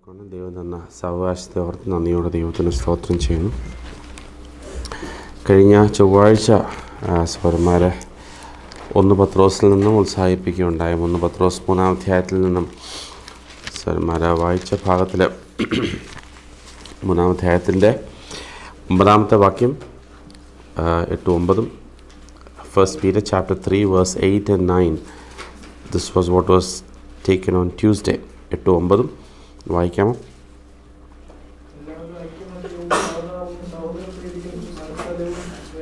ആണ് ദൈവം തന്ന സാവകാശത്തെ ഓർത്ത് നന്ദിയോടെ ദൈവത്തിന് സ്തോത്രം ചെയ്യുന്നു കഴിഞ്ഞ ചൊവ്വാഴ്ച സ്വരന്മാരെ ഒന്ന് പത്രോസിൽ നിന്നും ഉത്സാഹിപ്പിക്കുകയുണ്ടായി ഒന്ന് പത്രോസ് മൂന്നാം അധ്യായത്തിൽ നിന്നും സ്വരന്മാരെ വായിച്ച ഭാഗത്തിൽ മൂന്നാം അധ്യായത്തിൻ്റെ ഒമ്പതാമത്തെ വാക്യം ആ, എട്ടും ഒമ്പതും first period chapter three verse eight and nine this was what was taken on Tuesday എട്ടും ഒമ്പതും വായിക്കാമോ എല്ലാവരും ഐക്യമത്യവും സഹതാപവും സഹോദരപ്രീതിയും മനസ്സലവും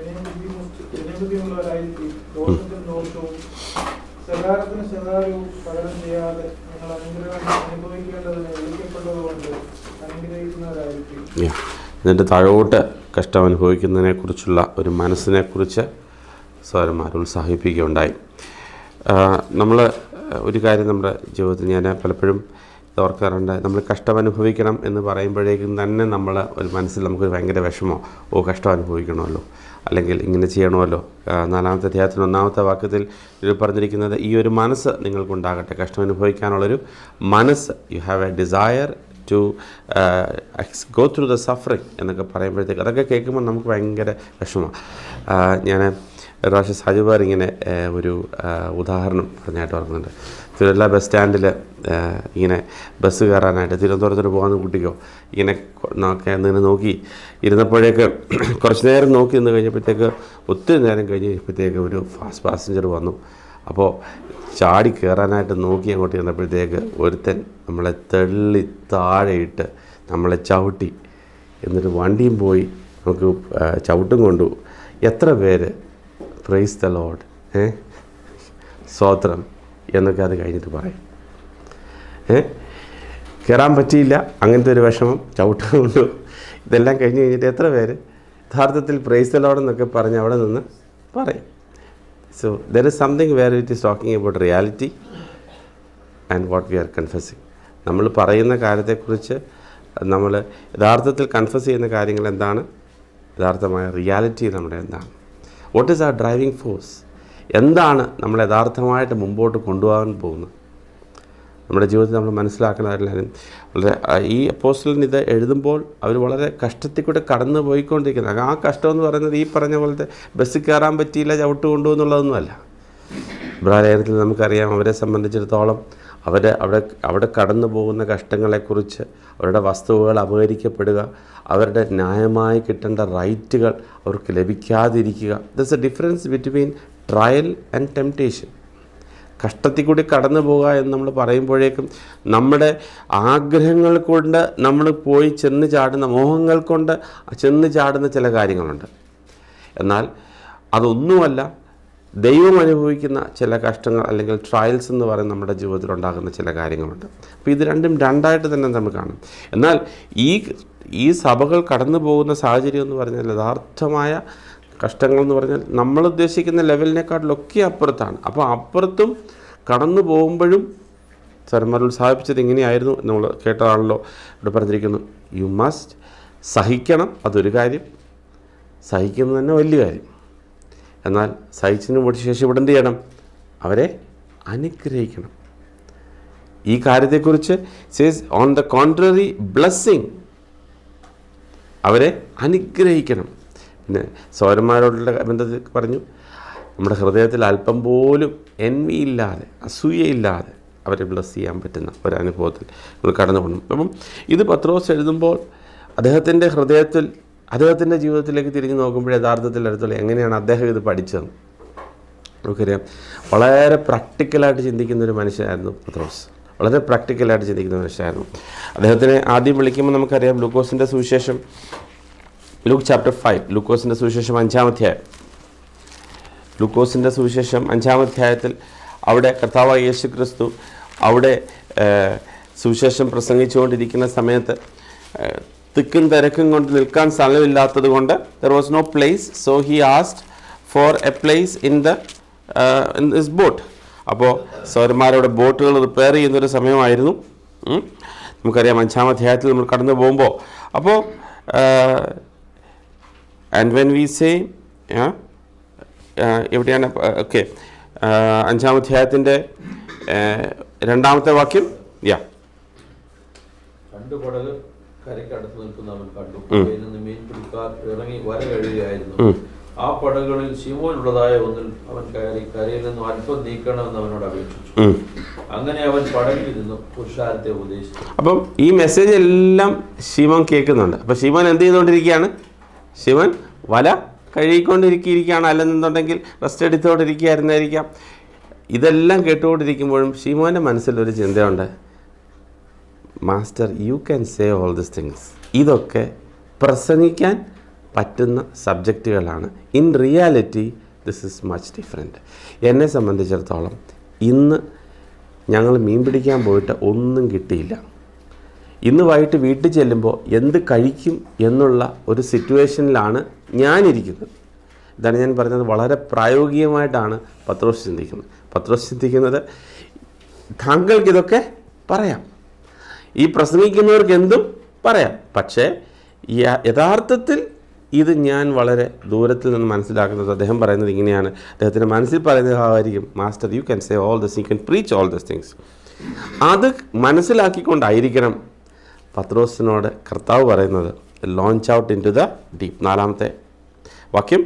വിനയബുദ്ധിയുള്ളവരായിരിക്കും ദോഷത്തിന് ദോഷവും സകാരത്തിന് സകാരവും പകരം ചെയ്യാതെ നിങ്ങൾ അനുഗ്രഹം അനുഭവിക്കേണ്ടതിന് വിളിക്കപ്പെട്ടതുകൊണ്ട് അനുഗ്രഹിക്കുന്നവരായിരിക്കും യാ ഇതിൻ്റെ താഴോട്ട് കഷ്ടം അനുഭവിക്കുന്നതിനെക്കുറിച്ചുള്ള ഒരു മനസ്സിനെക്കുറിച്ച് സ്വരന്മാർ ഉത്സാഹിപ്പിക്കുകയുണ്ടായി നമ്മൾ ഒരു കാര്യം നമ്മുടെ ജീവിതത്തിൽ ഞാൻ പലപ്പോഴും ഇത് ഓർക്കാറുണ്ട് നമ്മൾ കഷ്ടം അനുഭവിക്കണം എന്ന് പറയുമ്പോഴേക്കും തന്നെ നമ്മൾ ഒരു മനസ്സിൽ നമുക്ക് ഭയങ്കര വിഷമോ ഓ കഷ്ടം അനുഭവിക്കണമല്ലോ അല്ലെങ്കിൽ ഇങ്ങനെ ചെയ്യണമല്ലോ ആ, നാലാമത്തെ അധ്യായത്തിന് ഒന്നാമത്തെ വാക്യത്തിൽ ഇതിൽ പറഞ്ഞിരിക്കുന്നത് ഈ ഒരു മനസ്സ് നിങ്ങൾക്കുണ്ടാകട്ടെ കഷ്ടം അനുഭവിക്കാനുള്ളൊരു മനസ്സ് you have a desire to go through the suffering എന്നൊക്കെ പറയുമ്പോഴത്തേക്ക് അതൊക്കെ കേൾക്കുമ്പോൾ നമുക്ക് ഭയങ്കര വിഷമമാണ് ഞാൻ ഒരു പ്രാവശ്യം സാജുബാർ ഇങ്ങനെ ആ, ഒരു ആ, ഉദാഹരണം പറഞ്ഞായിട്ട് ഓർക്കുന്നുണ്ട് തിരുവല്ല ബസ് സ്റ്റാൻഡിൽ ഇങ്ങനെ ബസ് കയറാനായിട്ട് തിരുവനന്തപുരത്തിന് പോകുന്ന കുട്ടിക്കോ ഇങ്ങനെ കൊ- നോക്കി നിന്ന് നോക്കി ഇരുന്നപ്പോഴേക്ക് കുറച്ച് നേരം നോക്കി നിന്ന് കഴിഞ്ഞപ്പോഴത്തേക്ക് ഒത്തിരി നേരം കഴിഞ്ഞ് കഴിഞ്ഞപ്പോഴത്തേക്ക് ഒരു ഫാസ്റ്റ് പാസഞ്ചർ വന്നു അപ്പോൾ ചാടി കയറാനായിട്ട് നോക്കി അങ്ങോട്ട് ചെന്നപ്പോഴത്തേക്ക് ഒരുത്തൻ നമ്മളെ തള്ളി താഴെയിട്ട് നമ്മളെ ചവിട്ടി എന്നിട്ട് വണ്ടിയും പോയി നമുക്ക് ആ, ചവിട്ടും കൊണ്ടു എത്ര പേര് പ്രൈസ് ദ ലോഡ് ഏ സ്വോത്രം എന്നൊക്കെ അത് കഴിഞ്ഞിട്ട് പറയും ഏ കയറാൻ പറ്റിയില്ല അങ്ങനത്തെ ഒരു വിഷമം ചവിട്ടും കൊണ്ടു ഇതെല്ലാം കഴിഞ്ഞ് കഴിഞ്ഞിട്ട് എത്ര പേര് യഥാർത്ഥത്തിൽ പ്രൈസ് ദ ലോഡ് എന്നൊക്കെ പറഞ്ഞ് അവിടെ നിന്ന് പറയും so there is something where it is talking about reality and what we are confusing നമ്മൾ പറയുന്ന കാര്യത്തെക്കുറിച്ച് നമ്മൾ യഥാർത്ഥത്തിൽ കൺഫസ് ചെയ്യുന്ന കാര്യങ്ങൾ എന്താണ് യഥാർത്ഥമായ റിയാലിറ്റി നമ്മുടെ എന്താണ് what is a driving force എന്താണ് നമ്മൾ യഥാർത്ഥമായിട്ട് മുമ്പോട്ട് കൊണ്ടുപോകാൻ പോകുന്നത് നമ്മുടെ ജീവിതത്തിൽ നമ്മൾ മനസ്സിലാക്കണമായിട്ടുള്ള വളരെ ആ, ഈ അപ്പോസ്റ്റലിന് ഇത് എഴുതുമ്പോൾ അവർ വളരെ കഷ്ടത്തിൽ കൂടെ കടന്നു പോയിക്കൊണ്ടിരിക്കുന്നത് ആ കഷ്ടം എന്ന് പറയുന്നത് ഈ പറഞ്ഞ പോലത്തെ ബസ്സിൽ കയറാൻ പറ്റിയില്ല ചവിട്ട് കൊണ്ടു എന്നുള്ളതൊന്നുമല്ല ഇബ്രാലേഖനത്തിൽ നമുക്കറിയാം അവരെ സംബന്ധിച്ചിടത്തോളം അവർ അവിടെ അവിടെ കടന്നു പോകുന്ന കഷ്ടങ്ങളെക്കുറിച്ച് അവരുടെ വസ്തുവകൾ അപഹരിക്കപ്പെടുക അവരുടെ ന്യായമായി കിട്ടേണ്ട റൈറ്റുകൾ അവർക്ക് ലഭിക്കാതിരിക്കുക thus a difference between trial and temptation കഷ്ടത്തിൽ കൂടി കടന്നു പോകുക എന്ന് നമ്മൾ പറയുമ്പോഴേക്കും നമ്മുടെ ആഗ്രഹങ്ങൾ കൊണ്ട് നമ്മൾ പോയി ചെന്ന് ചാടുന്ന മോഹങ്ങൾ കൊണ്ട് ചെന്ന് ചാടുന്ന ചില കാര്യങ്ങളുണ്ട് എന്നാൽ അതൊന്നുമല്ല ദൈവം അനുഭവിക്കുന്ന ചില കഷ്ടങ്ങൾ അല്ലെങ്കിൽ ട്രയൽസ് എന്ന് പറയുന്ന നമ്മുടെ ജീവിതത്തിൽ ഉണ്ടാകുന്ന ചില കാര്യങ്ങളുണ്ട് അപ്പോൾ ഇത് രണ്ടും രണ്ടായിട്ട് തന്നെ നമുക്ക് കാണും എന്നാൽ ഈ ഈ സഭകൾ കടന്നു പോകുന്ന സാഹചര്യം എന്ന് പറഞ്ഞാൽ യഥാർത്ഥമായ കഷ്ടങ്ങൾ എന്ന് പറഞ്ഞാൽ നമ്മൾ ഉദ്ദേശിക്കുന്ന ലെവലിനെക്കാട്ടിലൊക്കെ അപ്പുറത്താണ് അപ്പോൾ അപ്പുറത്തും കടന്നു പോകുമ്പോഴും സർമാർ ഉത്സാഹിപ്പിച്ചത് ഇങ്ങനെയായിരുന്നു എന്ന് നമ്മൾ കേട്ടതാണല്ലോ ഇവിടെ പറഞ്ഞിരിക്കുന്നു യു മസ്റ്റ് സഹിക്കണം അതൊരു കാര്യം സഹിക്കുന്നത് തന്നെ വലിയ കാര്യം എന്നാൽ സഹിച്ചതിന് മുടി ശേഷം ഇവിടെ എന്ത് ചെയ്യണം അവരെ അനുഗ്രഹിക്കണം ഈ കാര്യത്തെക്കുറിച്ച് says on the contrary blessing അവരെ അനുഗ്രഹിക്കണം പിന്നെ സൗരന്മാരോടുള്ള ബന്ധത്തിൽ പറഞ്ഞു നമ്മുടെ ഹൃദയത്തിൽ അല്പം പോലും എൻവിയില്ലാതെ അസൂയയില്ലാതെ അവരെ ബ്ലസ് ചെയ്യാൻ പറ്റുന്ന ഒരനുഭവത്തിൽ നമ്മൾ കടന്നു പോകണം അപ്പം ഇത് പത്രോസ് എഴുതുമ്പോൾ അദ്ദേഹത്തിൻ്റെ ഹൃദയത്തിൽ അദ്ദേഹത്തിൻ്റെ ജീവിതത്തിലേക്ക് തിരിഞ്ഞു നോക്കുമ്പോൾ യഥാർത്ഥത്തിൽ അടുത്തുള്ള എങ്ങനെയാണ് അദ്ദേഹം ഇത് പഠിച്ചത് നമുക്കറിയാം വളരെ പ്രാക്ടിക്കലായിട്ട് ചിന്തിക്കുന്ന ഒരു മനുഷ്യനായിരുന്നു പത്രോസ് വളരെ പ്രാക്ടിക്കലായിട്ട് ചിന്തിക്കുന്ന മനുഷ്യനായിരുന്നു അദ്ദേഹത്തിനെ ആദ്യം വിളിക്കുമ്പോൾ നമുക്കറിയാം ലൂക്കോസിൻ്റെ സുവിശേഷം ലൂക്ക് ചാപ്റ്റർ ഫൈവ് ലൂക്കോസിൻ്റെ സുവിശേഷം അഞ്ചാമധ്യായം ലൂക്കോസിൻ്റെ സുവിശേഷം അഞ്ചാമധ്യായത്തിൽ അവിടെ കർത്താവായ യേശു ക്രിസ്തു അവിടെ ഏഹ്, സുവിശേഷം പ്രസംഗിച്ചുകൊണ്ടിരിക്കുന്ന സമയത്ത് ഏഹ്, തിക്കും തിരക്കും കൊണ്ട് നിൽക്കാൻ സ്ഥലമില്ലാത്തത് കൊണ്ട് there was no place so he asked for a place in the in this boat അപ്പോൾ സൗരന്മാരുടെ ബോട്ടുകൾ റിപ്പയർ ചെയ്യുന്നൊരു സമയമായിരുന്നു ഉം. നമുക്കറിയാം അഞ്ചാം അധ്യായത്തിൽ നമ്മൾ കടന്നു പോകുമ്പോൾ അപ്പോൾ ആൻഡ് വെൻ വി സേ എവിടെയാണ് ഓക്കെ അഞ്ചാം അധ്യായത്തിൻ്റെ രണ്ടാമത്തെ വാക്യം യാ രണ്ട് പടക് കരയ്ക്കടുത്ത് നിൽക്കുന്ന അവൻ കണ്ടു ഉം. അവയിൽ നിന്ന് മീൻ പിടിക്കാർ ഇറങ്ങി വര കഴിയുകയായിരുന്നു ഉം. ആ പടകുകളിൽ ശിമോനുള്ളതായ ഒന്നിൽ അവൻ കയറി കരയിൽ നിന്നും അല്പം നീക്കണമെന്ന് അവനോട് അപേക്ഷിച്ചു ഉം. അങ്ങനെ അവൻ പടകിൽ നിന്നും പുരുഷാരത്തെ ഉപദേശിച്ചു അപ്പം ഈ മെസ്സേജ് എല്ലാം ശിവൻ കേൾക്കുന്നുണ്ട് അപ്പം ശിവൻ എന്ത് ചെയ്തുകൊണ്ടിരിക്കുകയാണ് ശിവൻ വല കഴുകിക്കൊണ്ടിരിക്കുകയാണ് അല്ലെന്നുണ്ടെങ്കിൽ റെസ്റ്റ് എടുത്തുകൊണ്ടിരിക്കുകയായിരുന്നായിരിക്കാം ഇതെല്ലാം കേട്ടുകൊണ്ടിരിക്കുമ്പോഴും ശിവൻ്റെ മനസ്സിലൊരു ചിന്തയുണ്ട് master you can say all this things ഇതൊക്കെ പ്രസംഗിക്കാൻ പറ്റുന്ന സബ്ജക്റ്റുകളാണ് in reality this is much different എന്നെ സംബന്ധിച്ചിടത്തോളം ഇന്ന് ഞങ്ങൾ മീൻ പിടിക്കാൻ പോയിട്ട് ഒന്നും കിട്ടിയില്ല ഇന്ന് വൈകിട്ട് വീട്ടിൽ ചെല്ലുമ്പോൾ എന്ത് കഴിക്കും എന്നുള്ള ഒരു സിറ്റുവേഷനിലാണ് ഞാനിരിക്കുന്നത് ഇതാണ് ഞാൻ പറഞ്ഞത് വളരെ പ്രായോഗികമായിട്ടാണ് പത്രോസ് ചിന്തിക്കുന്നത് പത്രോസ് ചിന്തിക്കുന്നത് താങ്കൾക്ക് ഇതൊക്കെ പറയാം ഈ പ്രസംഗിക്കുന്നവർക്ക് എന്തും പറയാം പക്ഷേ യ- യഥാർത്ഥത്തിൽ ഇത് ഞാൻ വളരെ ദൂരത്തിൽ നിന്ന് മനസ്സിലാക്കുന്നത് അദ്ദേഹം പറയുന്നത് ഇങ്ങനെയാണ് അദ്ദേഹത്തിൻ്റെ മനസ്സിൽ പറയുന്നത് ആയിരിക്കും master you can say all this you can preach all this things അത് മനസ്സിലാക്കിക്കൊണ്ടായിരിക്കണം പത്രോസിനോട് കർത്താവ് പറയുന്നത് launch out into the deep നാലാമത്തെ വാക്യം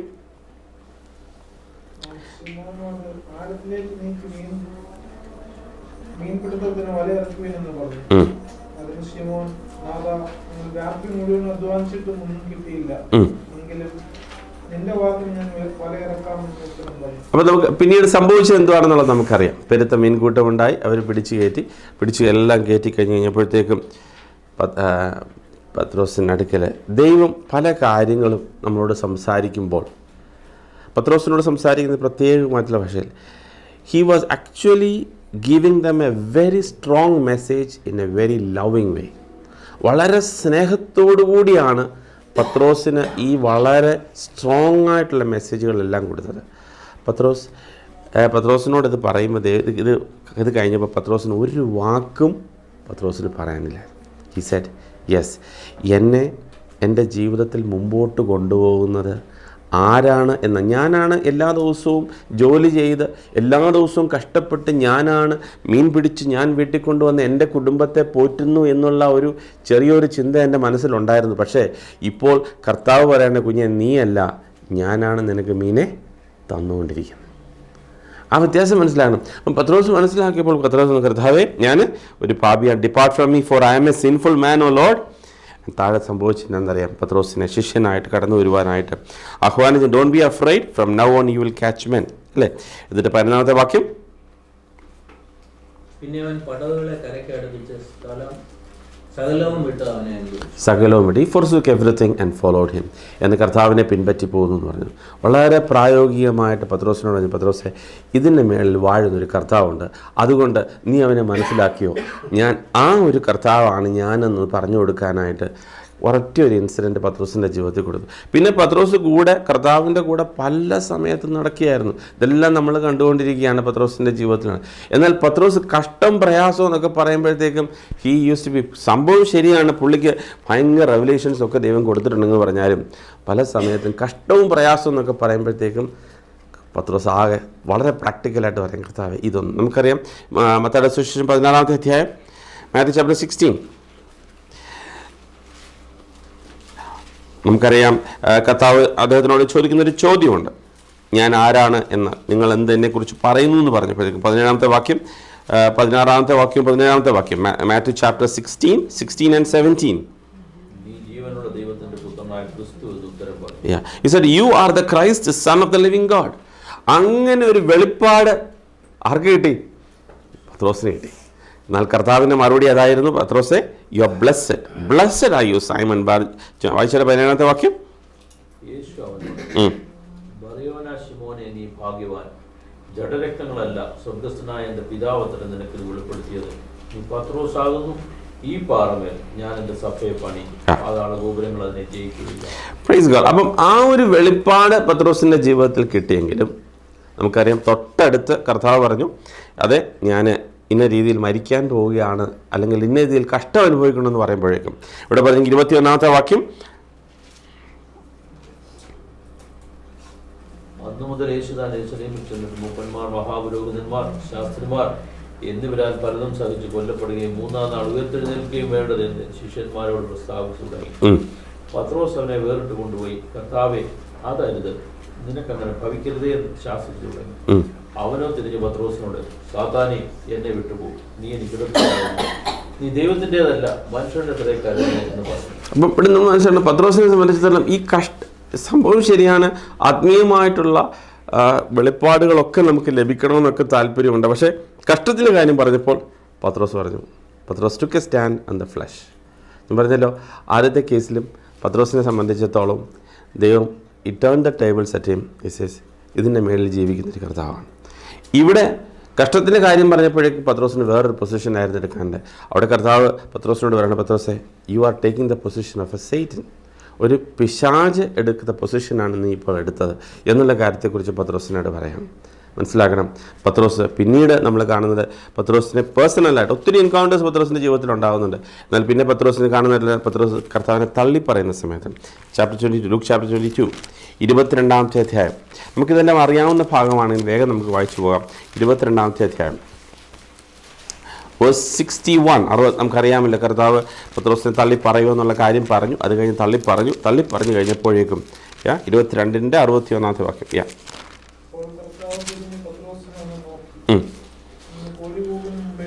ശിമോനോട് ആഴത്തിലേക്ക് നീക്കി മീൻ മീൻപിടുത്തത്തിന് വല ഇറക്കുവിനെന്ന് പറഞ്ഞു ഉം, അതിന് ശിമോൻ നാഥ നിങ്ങൾ രാത്രി മുഴുവൻ അധ്വാനിച്ചിട്ടും ഒന്നും കിട്ടിയില്ല ഉം. എങ്കിലും നിന്റെ വാക്കിന് ഞാൻ വല ഇറക്കാമെന്ന് ഉത്തരം പറഞ്ഞു അപ്പോൾ നമുക്ക് പിന്നീട് സംഭവിച്ചത് എന്തുവാണെന്നുള്ളത് നമുക്കറിയാം പെരുത്ത മീൻകൂട്ടമുണ്ടായി അവർ പിടിച്ചു കയറ്റി പിടിച്ച് എല്ലാം കയറ്റി കഴിഞ്ഞ് കഴിഞ്ഞപ്പോഴത്തേക്കും പ- ആ, പത്രോസിൻ്റെ അടുക്കൽ ദൈവം പല കാര്യങ്ങളും നമ്മളോട് സംസാരിക്കുമ്പോൾ പത്രോസിനോട് സംസാരിക്കുന്നത് പ്രത്യേകമായിട്ടുള്ള ഭാഷയിൽ he was actually giving them a very strong message in a very loving way വളരെ സ്നേഹത്തോടു കൂടിയാണ് പത്രോസിന് ഈ വളരെ സ്ട്രോങ് ആയിട്ടുള്ള മെസ്സേജുകളെല്ലാം കൊടുത്തത് പത്രോസ് ഏ, പത്രോസിനോട് ഇത് പറയുമ്പോൾ ദേ- ഇത് ഇത് ഇത് കഴിഞ്ഞപ്പോൾ പത്രോസിന് ഒരു വാക്കും പത്രോസിന് പറയാനില്ല ഹി സെറ്റ് യെസ് എന്നെ എൻ്റെ ജീവിതത്തിൽ മുമ്പോട്ട് കൊണ്ടുപോകുന്നത് ആരാണ് എന്ന ഞാനാണ് എല്ലാ ദിവസവും ജോലി ചെയ്ത് എല്ലാ ദിവസവും കഷ്ടപ്പെട്ട് ഞാനാണ് മീൻ പിടിച്ച് ഞാൻ വീട്ടിൽ കൊണ്ടുവന്ന് എൻ്റെ കുടുംബത്തെ പോറ്റുന്നു എന്നുള്ള ഒരു ചെറിയൊരു ചിന്ത എൻ്റെ മനസ്സിലുണ്ടായിരുന്നു പക്ഷേ ഇപ്പോൾ കർത്താവ് പറയേണ്ട കുഞ്ഞെ നീയല്ല ഞാനാണ് നിനക്ക് മീനെ തന്നുകൊണ്ടിരിക്കുന്നത് ആ വ്യത്യാസം മനസ്സിലാകണം അപ്പം പത്രോസ് മനസ്സിലാക്കിയപ്പോൾ പത്രോസ് കർത്താവേ ഞാൻ ഒരു പാപിയാണ് depart from me for I am a sinful man oh lord താഴെ സംഭവിച്ചിട്ട് എന്തറിയാം പത്രോസിനെ ശിഷ്യനായിട്ട് കടന്നു വരുവാനായിട്ട് ആഹ്വാനിച്ച് don't be afraid from now on you will catch men അല്ലേ എന്നിട്ട് പതിനൊന്നാമത്തെ വാക്യം പിന്നെ അവൻ പടവുകളെ കരയ്ക്ക് അടുപ്പിച്ച് സ്ഥലം സകലവും വിട്ട് അവനെ അനുഗ്രഹിച്ചു സകലവും വിട്ട് he forsook everything and followed him എന്ന് കർത്താവിനെ പിൻപറ്റി പോകുന്നു എന്ന് പറഞ്ഞു വളരെ പ്രായോഗികമായിട്ട് പത്രോസിനോട് പറഞ്ഞു പത്രോസെ ഇതിൻ്റെ മേളിൽ വാഴുന്നൊരു കർത്താവുണ്ട് അതുകൊണ്ട് നീ അവനെ മനസ്സിലാക്കിയോ ഞാൻ ആ ഒരു കർത്താവാണ് ഞാനെന്ന് പറഞ്ഞു കൊടുക്കാനായിട്ട് ഒരൊറ്റ ഒരു ഇൻസിഡൻറ്റ് പത്രോസിൻ്റെ ജീവിതത്തിൽ കൊടുത്തു പിന്നെ പത്രോസ് കൂടെ കർത്താവിൻ്റെ കൂടെ പല സമയത്തും നടക്കുകയായിരുന്നു ഇതെല്ലാം നമ്മൾ കണ്ടുകൊണ്ടിരിക്കുകയാണ് പത്രോസിൻ്റെ ജീവിതത്തിലാണ് എന്നാൽ പത്രോസ് കഷ്ടം പ്രയാസം എന്നൊക്കെ പറയുമ്പോഴത്തേക്കും ഹീ യൂസ് ടു ബി സംഭവം ശരിയാണ് പുള്ളിക്ക് ഭയങ്കര റെവലേഷൻസ് ഒക്കെ ദൈവം കൊടുത്തിട്ടുണ്ടെന്ന് പറഞ്ഞാലും പല സമയത്തും കഷ്ടവും പ്രയാസവും എന്നൊക്കെ പറയുമ്പോഴത്തേക്കും പത്രോസ് ആകെ വളരെ പ്രാക്ടിക്കലായിട്ട് പറയും കർത്താവ് ഇതൊന്നും നമുക്കറിയാം മത്തയുടെ സുശേഷം പതിനാലാമത്തെ അധ്യായം മാത്യു ചാപ്റ്റർ സിക്സ്റ്റീൻ നമുക്കറിയാം ആ, കർത്താവ് അദ്ദേഹത്തിനോട് ചോദിക്കുന്നൊരു ചോദ്യമുണ്ട് ഞാൻ ആരാണ് എന്ന് നിങ്ങൾ എന്ത് എന്നെക്കുറിച്ച് പറയുന്നു എന്ന് പറഞ്ഞപ്പോഴേക്കും പതിനേഴാമത്തെ വാക്യം ആ, പതിനാറാമത്തെ വാക്യം പതിനേഴാമത്തെ വാക്യം Matthew chapter sixteen sixteen and seventeen നീ ജീവനുള്ള ദൈവത്തിന്റെ പുത്രനായ ക്രിസ്തു എന്ന് ഉത്തരം പറഞ്ഞു Yeah. He said, You are the Christ, Son of the living God. അങ്ങനെ ഒരു വെളിപ്പാട് ആർക്ക് കിട്ടി പത്രോസിന് കിട്ടി എന്നാൽ കർത്താവിൻ്റെ മറുപടി അതായിരുന്നു പത്രോസെ you are blessed blessed are you Simon bar വായിച്ചാൽ പതിനേഴാമത്തെ വാക്യം യേശു അവനോട് ഉം. ബറിയോന ശിമോനെ നീ ഭാഗ്യവാൻ ജഡരക്തങ്ങളല്ല സ്വർഗസ്ഥനായ എൻ്റെ പിതാവത്തിന് നിനക്ക് ഇത് വെളിപ്പെടുത്തിയത് നീ പത്രോസാകുന്നു ഈ പാറമേൽ ഞാൻ എൻ്റെ സഭയെ പണി ആ. പാതാള ഗോപുരങ്ങൾ അതിനെ ജയിക്കുകയില്ല പ്രൈസ് ഗോഡ് അപ്പം ആ ഒരു വെളിപ്പാട് പത്രോസിൻ്റെ ജീവിതത്തിൽ കിട്ടിയെങ്കിലും നമുക്കറിയാം തൊട്ടടുത്ത് കർത്താവ് പറഞ്ഞു അതെ ഞാൻ ഇന്ന രീതിയിൽ മരിക്കാൻ പോവുകയാണ് അല്ലെങ്കിൽ ഇന്ന രീതിയിൽ കഷ്ടം അനുഭവിക്കണമെന്ന് പറയുമ്പോഴേക്കും ഇവിടെ പറഞ്ഞ ഇരുപത്തി ഒന്നാമത്തെ വാക്യം അന്നു മുതൽ യേശുദാൻ യേശുലേമിൽ ചെന്നിട്ട് മൂപ്പന്മാർ മഹാപുരോഹിതന്മാർ ശാസ്ത്രിമാർ എന്നിവരാൽ പലതും സഹിച്ച് കൊല്ലപ്പെടുകയും മൂന്നാം നാൾ ഉയർത്തെഴുന്നേൽക്കുകയും വേണ്ടതെന്ന് ശിഷ്യന്മാരോട് പ്രസ്താവിച്ചു തുടങ്ങി ഉം. പത്രോസ് അവനെ വേറിട്ട് കൊണ്ടുപോയി കർത്താവെ അതരുത് നിനക്കങ്ങനെ ഭവിക്കരുതേ എന്ന് ശാസിച്ചു തുടങ്ങി ഉം. അവനോ തിരിഞ്ഞ് പത്രോസിനോട് സാത്താനെ എന്നെ വിട്ടുപോകും നീ എനിക്ക് എതിർപ്പാകുന്നു. നീ ദൈവത്തിൻ്റെതല്ല മനുഷ്യരുടെ തിരക്കാരനെ എന്ന് പറഞ്ഞു അപ്പം ഇവിടെ നമ്മൾ മനസ്സിലാണ് പത്രോസിനെ സംബന്ധിച്ചിടത്തോളം ഈ കഷ്ട സംഭവം ശരിയാണ് ആത്മീയമായിട്ടുള്ള ആ, വെളിപ്പാടുകളൊക്കെ നമുക്ക് ലഭിക്കണമെന്നൊക്കെ താല്പര്യമുണ്ട് പക്ഷേ കഷ്ടത്തിൻ്റെ കാര്യം പറഞ്ഞപ്പോൾ പത്രോസ് പറഞ്ഞു പത്രോസ് took a stand on the flesh ഞാൻ പറഞ്ഞല്ലോ ആദ്യത്തെ കേസിലും പത്രോസിനെ സംബന്ധിച്ചിടത്തോളം ദൈവം he turn the table set him is ഇതിൻ്റെ മേളിൽ ജീവിക്കുന്ന ഒരു കർത്താവാണ് ഇവിടെ കഷ്ടത്തിൻ്റെ കാര്യം പറഞ്ഞപ്പോഴേക്കും പത്രോസിന് വേറൊരു പൊസിഷൻ ആയിരുന്നു എടുക്കാണ്ട് അവിടെ കർത്താവ് പത്രോസിനോട് പറയണം പത്രോസെ you are taking the position of a Satan ഒരു പിശാജ് എടുക്കുന്ന പൊസിഷനാണ് നീ ഇപ്പോൾ എടുത്തത് എന്നുള്ള കാര്യത്തെക്കുറിച്ച് പത്രോസിനോട് പറയാം മനസ്സിലാക്കണം പത്രോസ് പിന്നീട് നമ്മൾ കാണുന്നത് പത്രോസിനെ പേഴ്സണലായിട്ട് ഒത്തിരി എൻകൗണ്ടേഴ്സ് പത്രോസിൻ്റെ ജീവിതത്തിൽ ഉണ്ടാകുന്നുണ്ട് എന്നാൽ പിന്നെ പത്രോസിനെ കാണുന്നില്ല പത്രോസ് കർത്താവിനെ തള്ളി പറയുന്ന സമയത്ത് chapter twenty two Luke chapter twenty two ഇരുപത്തിരണ്ടാമത്തെ അധ്യായം നമുക്കിതെല്ലാം അറിയാവുന്ന ഭാഗമാണെങ്കിൽ വേഗം നമുക്ക് വായിച്ചു പോകാം ഇരുപത്തിരണ്ടാമത്തെ അധ്യായം വേഴ്സ് സിക്സ്റ്റി വൺ അറുപത് നമുക്കറിയാമല്ലോ കർത്താവ് പത്രോസിനെ തള്ളി പറയുമോ എന്നുള്ള കാര്യം പറഞ്ഞു അത് കഴിഞ്ഞ് തള്ളി പറഞ്ഞു തള്ളി പറഞ്ഞു കഴിഞ്ഞപ്പോഴേക്കും യാ ഇരുപത്തിരണ്ടിൻ്റെ അറുപത്തി ഒന്നാമത്തെ വാക്യം യാ അപ്പോൾ കർത്താവ് തിരിഞ്ഞ് പത്രോസിനെ ഒന്ന് നോക്കി ഉം. ഇന്ന് കോഴി പോകും മുമ്പേ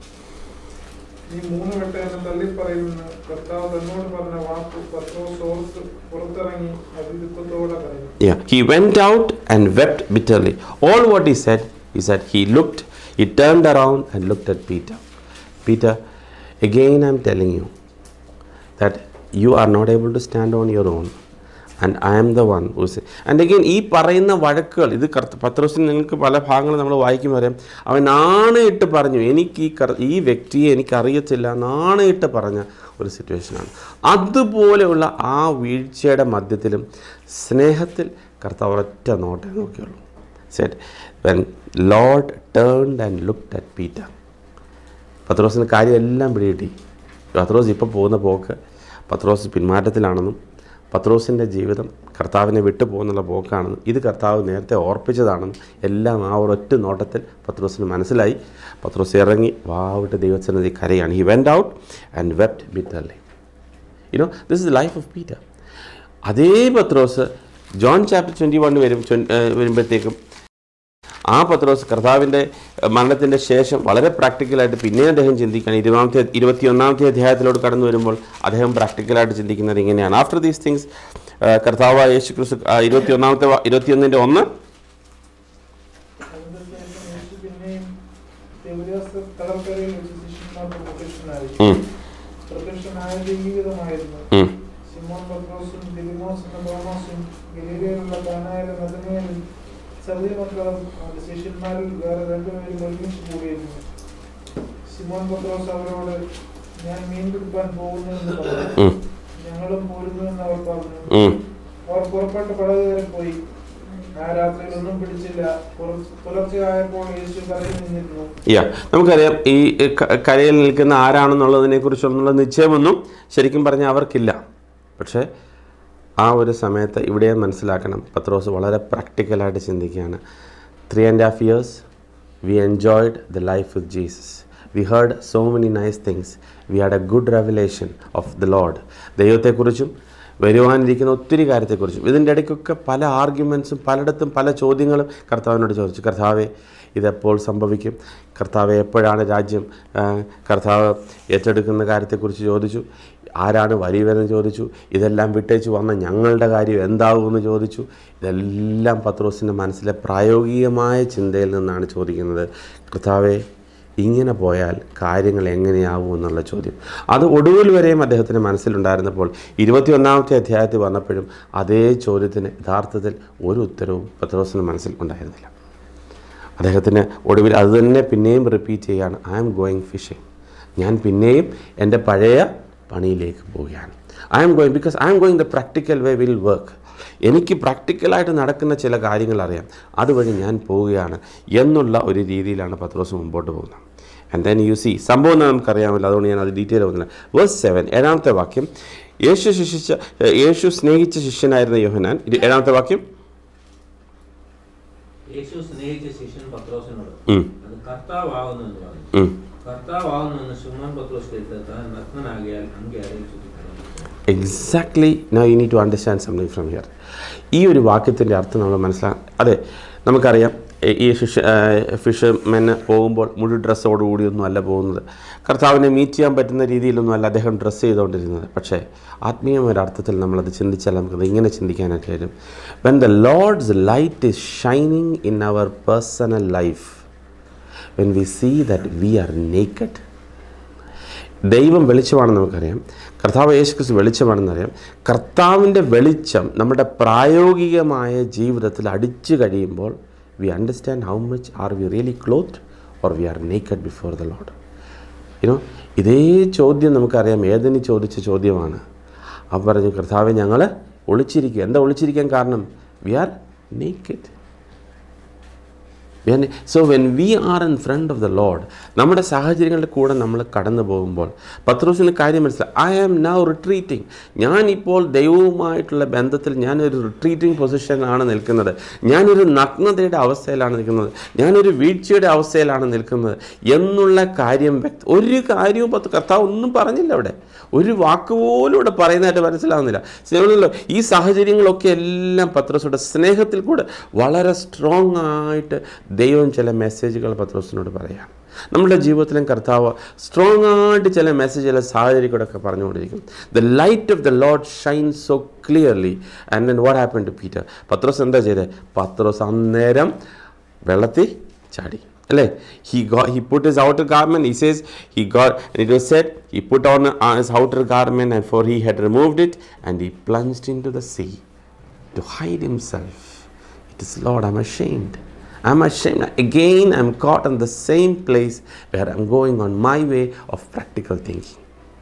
നീ മൂന്ന് വട്ടം എന്നെ തള്ളിപ്പറയുമെന്ന് കർത്താവ് തന്നോട് പറഞ്ഞ വാക്ക് പത്രോസ് ഓർത്ത് പുറത്തിറങ്ങി അഭിദുഃഖത്തോടെ പറഞ്ഞു Yeah, he went out and wept bitterly. All what he said is that he looked, he turned around and looked at Peter. Peter, again I'm telling you that you are not able to stand on your own. And I am the one who's and again ഈ പറയുന്ന വഴക്കുകൾ ഇത് കർത്ത പത്രോസിന് നിങ്ങൾക്ക് പല ഭാഗങ്ങൾ നമ്മൾ വായിക്കുമ്പോൾ അറിയാം അവൻ നാണയിട്ട് പറഞ്ഞു എനിക്ക് ഈ കർ ഈ വ്യക്തിയെ എനിക്കറിയത്തില്ല നാണയിട്ട് പറഞ്ഞ ഒരു സിറ്റുവേഷനാണ് അതുപോലെയുള്ള ആ വീഴ്ചയുടെ മധ്യത്തിലും സ്നേഹത്തിൽ കർത്താവ് ഒറ്റ നോട്ടേ നോക്കിയുള്ളൂ said when lord turned and looked at Peter പത്രോസിന് കാര്യമെല്ലാം പിടികിട്ടി പത്രോസ് ഇപ്പോൾ പോകുന്ന പോക്ക് പത്രോസ് പിന്മാറ്റത്തിലാണെന്നും പത്രോസിൻ്റെ ജീവിതം കർത്താവിനെ വിട്ടു പോകുന്നുള്ള പോക്കാണെന്നും ഇത് കർത്താവ് നേരത്തെ ഓർപ്പിച്ചതാണെന്നും എല്ലാം ആ ഒരൊറ്റ നോട്ടത്തിൽ പത്രോസിന് മനസ്സിലായി പത്രോസ് ഇറങ്ങി വാവിട്ട് ദൈവസന്നിധി കരയാണ് he went out and wept bitterly you know this is life of Peter അതേ പത്രോസ് ജോൺ ചാപ്റ്റർ ട്വൻറ്റി വൺ വരും ട്വൻ- ഏഹ് വരുമ്പോഴത്തേക്കും ആ പത്രോസ് കർത്താവിൻ്റെ മരണത്തിൻ്റെ ശേഷം വളരെ പ്രാക്ടിക്കലായിട്ട് പിന്നെ അദ്ദേഹം ചിന്തിക്കുകയാണ് ഇരുപതാമത്തെ ഇരുപത്തിയൊന്നാമത്തെ അധ്യായത്തിലോട്ട് കടന്നു വരുമ്പോൾ അദ്ദേഹം പ്രാക്ടിക്കലായിട്ട് ചിന്തിക്കുന്നത് ഇങ്ങനെയാണ് ആഫ്റ്റർ ദീസ് തിങ്സ് കർത്താവ് യേശു ക്രിസ്തു ഇരുപത്തിയൊന്നാമത്തെ ഇരുപത്തിയൊന്നിൻ്റെ ഒന്ന് അതിന്റെ ശേഷം യേശു പിന്നെയും തിബരിയാസ് കടൽക്കരയിൽ വെച്ച് ശിഷ്യന്മാർക്ക് പ്രത്യക്ഷനായി ഉം, പ്രത്യക്ഷനായ ജീവിതമായിരുന്നു ഉം, സിമോൻ പത്രോസും ദിലിമോസ് എന്ന തോമസും ഗലീലയിലുള്ള കാനായാലും നദനയിലും സബരി മക്കളും അവന്റെ ശിഷ്യന്മാരിൽ വേറെ രണ്ടുപേരും ഒരുമിച്ച് കൂടിയിരുന്നു സിമോൻ പത്രോസ് അവരോട് ഞാൻ മീൻ പിടിപ്പാൻ പോകുന്നു എന്ന് പറഞ്ഞു ഉം, ഞങ്ങളും പോരുന്നു എന്ന് അവർ പറഞ്ഞു ഉം. അവർ പുറപ്പെട്ട് പടക് കയറി പോയി ആ രാത്രിയിൽ ഒന്നും പിടിച്ചില്ല പുറ- പുലർച്ചെ ആയപ്പോൾ യേശു കരയിൽ നിന്നിരുന്നു യാ നമുക്കറിയാം ഈ ക- കരയിൽ നിൽക്കുന്ന ആരാണെന്നുള്ളതിനെ കുറിച്ചൊന്നുള്ള നിശ്ചയമൊന്നും ശരിക്കും പറഞ്ഞാൽ അവർക്കില്ല പക്ഷേ ആ ഒരു സമയത്ത് ഇവിടെ മനസ്സിലാക്കണം പത്രോസ് വളരെ പ്രാക്ടിക്കലായിട്ട് ചിന്തിക്കുകയാണ് three and half years we enjoyed the life with Jesus we heard so many nice things we had a good revelation of the lord ദൈവത്തെക്കുറിച്ചും വരുവാനിരിക്കുന്ന ഒത്തിരി കാര്യത്തെക്കുറിച്ചും ഇതിൻ്റെ ഇടയ്ക്കൊക്കെ പല ആർഗ്യുമെൻസും പലയിടത്തും പല ചോദ്യങ്ങളും കർത്താവിനോട് ചോദിച്ചു കർത്താവെ ഇതെപ്പോൾ സംഭവിക്കും കർത്താവ് എപ്പോഴാണ് രാജ്യം ആ, കർത്താവ് ഏറ്റെടുക്കുന്ന കാര്യത്തെക്കുറിച്ച് ചോദിച്ചു ആരാണ് വരുവെന്ന് ചോദിച്ചു ഇതെല്ലാം വിട്ടേച്ച് വന്ന ഞങ്ങളുടെ കാര്യം എന്താകുമെന്ന് ചോദിച്ചു ഇതെല്ലാം പത്രോസിൻ്റെ മനസ്സിലെ പ്രായോഗികമായ ചിന്തയിൽ നിന്നാണ് ചോദിക്കുന്നത് കർത്താവെ ഇങ്ങനെ പോയാൽ കാര്യങ്ങൾ എങ്ങനെയാവും എന്നുള്ള ചോദ്യം അത് ഒടുവിൽ വരെയും അദ്ദേഹത്തിൻ്റെ മനസ്സിലുണ്ടായിരുന്നപ്പോൾ ഇരുപത്തിയൊന്നാമത്തെ അധ്യായത്തിൽ വന്നപ്പോഴും അതേ ചോദ്യത്തിന് യഥാർത്ഥത്തിൽ ഒരു ഉത്തരവും പത്രോസിന് മനസ്സിൽ ഉണ്ടായിരുന്നില്ല അദ്ദേഹത്തിന് ഒടുവിൽ അത് തന്നെ പിന്നെയും റിപ്പീറ്റ് ചെയ്യുകയാണ് ഐ ആം ഗോയിങ് ഫിഷിങ് ഞാൻ പിന്നെയും എൻ്റെ പഴയ പണിയിലേക്ക് പോവുകയാണ് I am going because I am going the practical way will work എനിക്ക് പ്രാക്ടിക്കലായിട്ട് നടക്കുന്ന ചില കാര്യങ്ങൾ അറിയാം അതുവഴി ഞാൻ പോവുകയാണ് എന്നുള്ള ഒരു രീതിയിലാണ് പത്രോസ് മുമ്പോട്ട് പോകുന്നത് ആൻഡ് ദെൻ യു സി സംഭവം എന്ന് നമുക്കറിയാമല്ലോ അതുകൊണ്ട് ഞാൻ അത് ഡീറ്റെയിൽ പോകുന്നില്ല വേഴ്സ് സെവൻ ഏഴാമത്തെ വാക്യം യേശു ശിക്ഷിച്ച യേശു സ്നേഹിച്ച ശിഷ്യനായിരുന്ന യോഹനാൻ ഇത് ഏഴാമത്തെ വാക്യം യേശു സ്നേഹിച്ച ശിഷ്യൻ പത്രോസിനോട് ഉം. അത് കർത്താവാകുന്നു എന്ന് പറഞ്ഞു ഉം. കർത്താവാകുന്നു എന്ന് ശിമോൻ പത്രോസ് കേട്ട് താൻ നഗ്നനാകിയാൽ അങ്കി അരയിൽ ചുറ്റിക്കളഞ്ഞു exactly now you need to understand something from here ഈ ഒരു വാക്യത്തിൻ്റെ അർത്ഥം നമ്മൾ മനസ്സിലാക്കാം അതെ നമുക്കറിയാം എ- ഈ ഫിഷ് ഫിഷ്മെൻ പോകുമ്പോൾ മുഴു ഡ്രസ്സോടുകൂടിയൊന്നും അല്ല പോകുന്നത് കർത്താവിനെ മീറ്റ് ചെയ്യാൻ പറ്റുന്ന രീതിയിലൊന്നും അല്ല അദ്ദേഹം ഡ്രസ്സ് ചെയ്തുകൊണ്ടിരുന്നത് പക്ഷേ ആത്മീയമായ ഒരു അർത്ഥത്തിൽ നമ്മളത് ചിന്തിച്ചാൽ നമുക്കത് ഇങ്ങനെ ചിന്തിക്കാനായിട്ട് വരും when the lord's light is shining in our personal life when we see that we are naked ദൈവം വെളിച്ചമാണെന്ന് നമുക്കറിയാം കർത്താവ് യേശുക്രിസ്തു വെളിച്ചമാണെന്നറിയാം കർത്താവിൻ്റെ വെളിച്ചം നമ്മുടെ പ്രായോഗികമായ ജീവിതത്തിൽ അടിച്ചു കഴിയുമ്പോൾ we understand how much are we really cloth or we are naked before the lord you know ഇതേ ചോദ്യം നമുക്കറിയാം ഏതിന് ചോദിച്ച ചോദ്യമാണ് അവ പറഞ്ഞു കർത്താവെ ഞങ്ങൾ ഒളിച്ചിരിക്കുക എന്താ ഒളിച്ചിരിക്കാൻ കാരണം we are naked so when we are in front of the lord നമ്മുടെ സാഹചര്യങ്ങളുടെ കൂടെ നമ്മൾ കടന്നു പോകുമ്പോൾ പത്രോസിന് കാര്യം മനസ്സിലായി ഐ ആം നൗ റിട്രീറ്റിംഗ് ഞാനിപ്പോൾ ദൈവവുമായിട്ടുള്ള ബന്ധത്തിൽ ഞാനൊരു റിട്രീറ്റിംഗ് പൊസിഷനാണ് നിൽക്കുന്നത് ഞാനൊരു നഗ്നതയുടെ അവസ്ഥയിലാണ് നിൽക്കുന്നത് ഞാനൊരു വീഴ്ചയുടെ അവസ്ഥയിലാണ് നിൽക്കുന്നത് എന്നുള്ള കാര്യം വ്യക്ത ഒരു കാര്യവും പത്ത് കർത്താവ് ഒന്നും പറഞ്ഞില്ല അവിടെ ഒരു വാക്കുപോലും ഇവിടെ പറയുന്നതായിട്ട് മനസ്സിലാവുന്നില്ല സ്നേഹമുള്ളല്ലോ ഈ സാഹചര്യങ്ങളൊക്കെ എല്ലാം പത്രോസിയുടെ സ്നേഹത്തിൽ കൂടെ വളരെ സ്ട്രോങ് ആയിട്ട് ദൈവം ചില മെസ്സേജുകൾ പത്രോസിനോട് പറയാം നമ്മുടെ ജീവിതത്തിലും കർത്താവ് സ്ട്രോങ് ആയിട്ട് ചില മെസ്സേജ് ചില സാഹചര്യങ്ങളൊക്കെ പറഞ്ഞുകൊണ്ടിരിക്കും the light of the lord shine so clearly and then what happen to Peter പത്രോസ് എന്താ ചെയ്തത് പത്രോസ് അന്നേരം വെള്ളത്തിൽ ചാടി അല്ലേ he go he put his outer garment he says he got it was said he put on his outer garment and for he had removed it and he plunged into the sea to hide himself. It is, Lord, I'm ashamed. I'm ashamed. Again, I'm caught in the same place where I'm going on my way of practical thinking.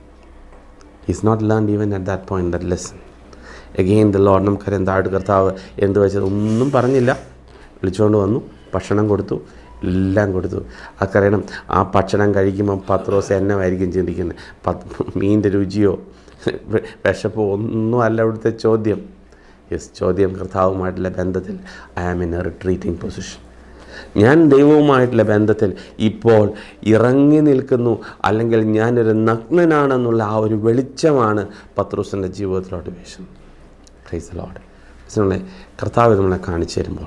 He's not learned even at that point that lesson. Again, the Lord നമുക്കറിയാം താഴ് കർത്താവ് എന്ത് വെച്ചത് ഒന്നും പറഞ്ഞില്ല വിളിച്ചുകൊണ്ട് വന്നു ഭക്ഷണം കൊടുത്തു എല്ലാം കൊടുത്തു അക്കറിയണം ആ ഭക്ഷണം കഴിക്കുമ്പോൾ പത്രോസ് എന്നമായിരിക്കും ചിന്തിക്കുന്നത് പത്ത് മീനിൻ്റെ രുചിയോ വെ- വിശപ്പോ ഒന്നും അല്ല ഇവിടുത്തെ ചോദ്യം യെസ് ചോദ്യം കർത്താവുമായിട്ടുള്ള ബന്ധത്തിൽ I am in a retreating position ഞാൻ ദൈവവുമായിട്ടുള്ള ബന്ധത്തിൽ ഇപ്പോൾ ഇറങ്ങി നിൽക്കുന്നു അല്ലെങ്കിൽ ഞാനൊരു നഗ്നനാണെന്നുള്ള ആ ഒരു വെളിച്ചമാണ് പത്രോസിൻ്റെ ജീവിതത്തിലോട്ട് വീശുന്നത് പ്രൈസ് ലോഡ് നമ്മളെ കർത്താവ് നമ്മളെ കാണിച്ചു തരുമ്പോൾ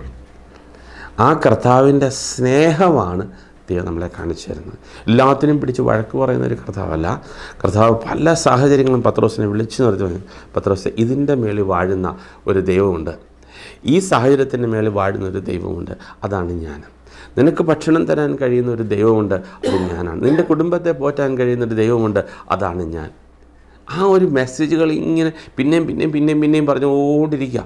ആ കർത്താവിൻ്റെ സ്നേഹമാണ് ദൈവം നമ്മളെ കാണിച്ചു തരുന്നത് എല്ലാത്തിനും പിടിച്ച് വഴക്ക് പറയുന്ന ഒരു കർത്താവല്ല കർത്താവ് പല സാഹചര്യങ്ങളും പത്രോസിനെ വിളിച്ചു നിർത്തി പറഞ്ഞു പത്രോസ് ഇതിൻ്റെ മേളിൽ വാഴുന്ന ഒരു ദൈവമുണ്ട് ഈ സാഹചര്യത്തിൻ്റെ മേളിൽ വാഴുന്ന ഒരു ദൈവമുണ്ട് അതാണ് ഞാൻ നിനക്ക് ഭക്ഷണം തരാൻ കഴിയുന്ന ഒരു ദൈവമുണ്ട് അത് ഞാനാണ് നിൻ്റെ കുടുംബത്തെ പോറ്റാൻ കഴിയുന്ന ഒരു ദൈവമുണ്ട് അതാണ് ഞാൻ ആ ഒരു മെസ്സേജുകൾ ഇങ്ങനെ പിന്നെയും പിന്നെയും പിന്നെയും പിന്നെയും പറഞ്ഞുകൊണ്ടിരിക്കുക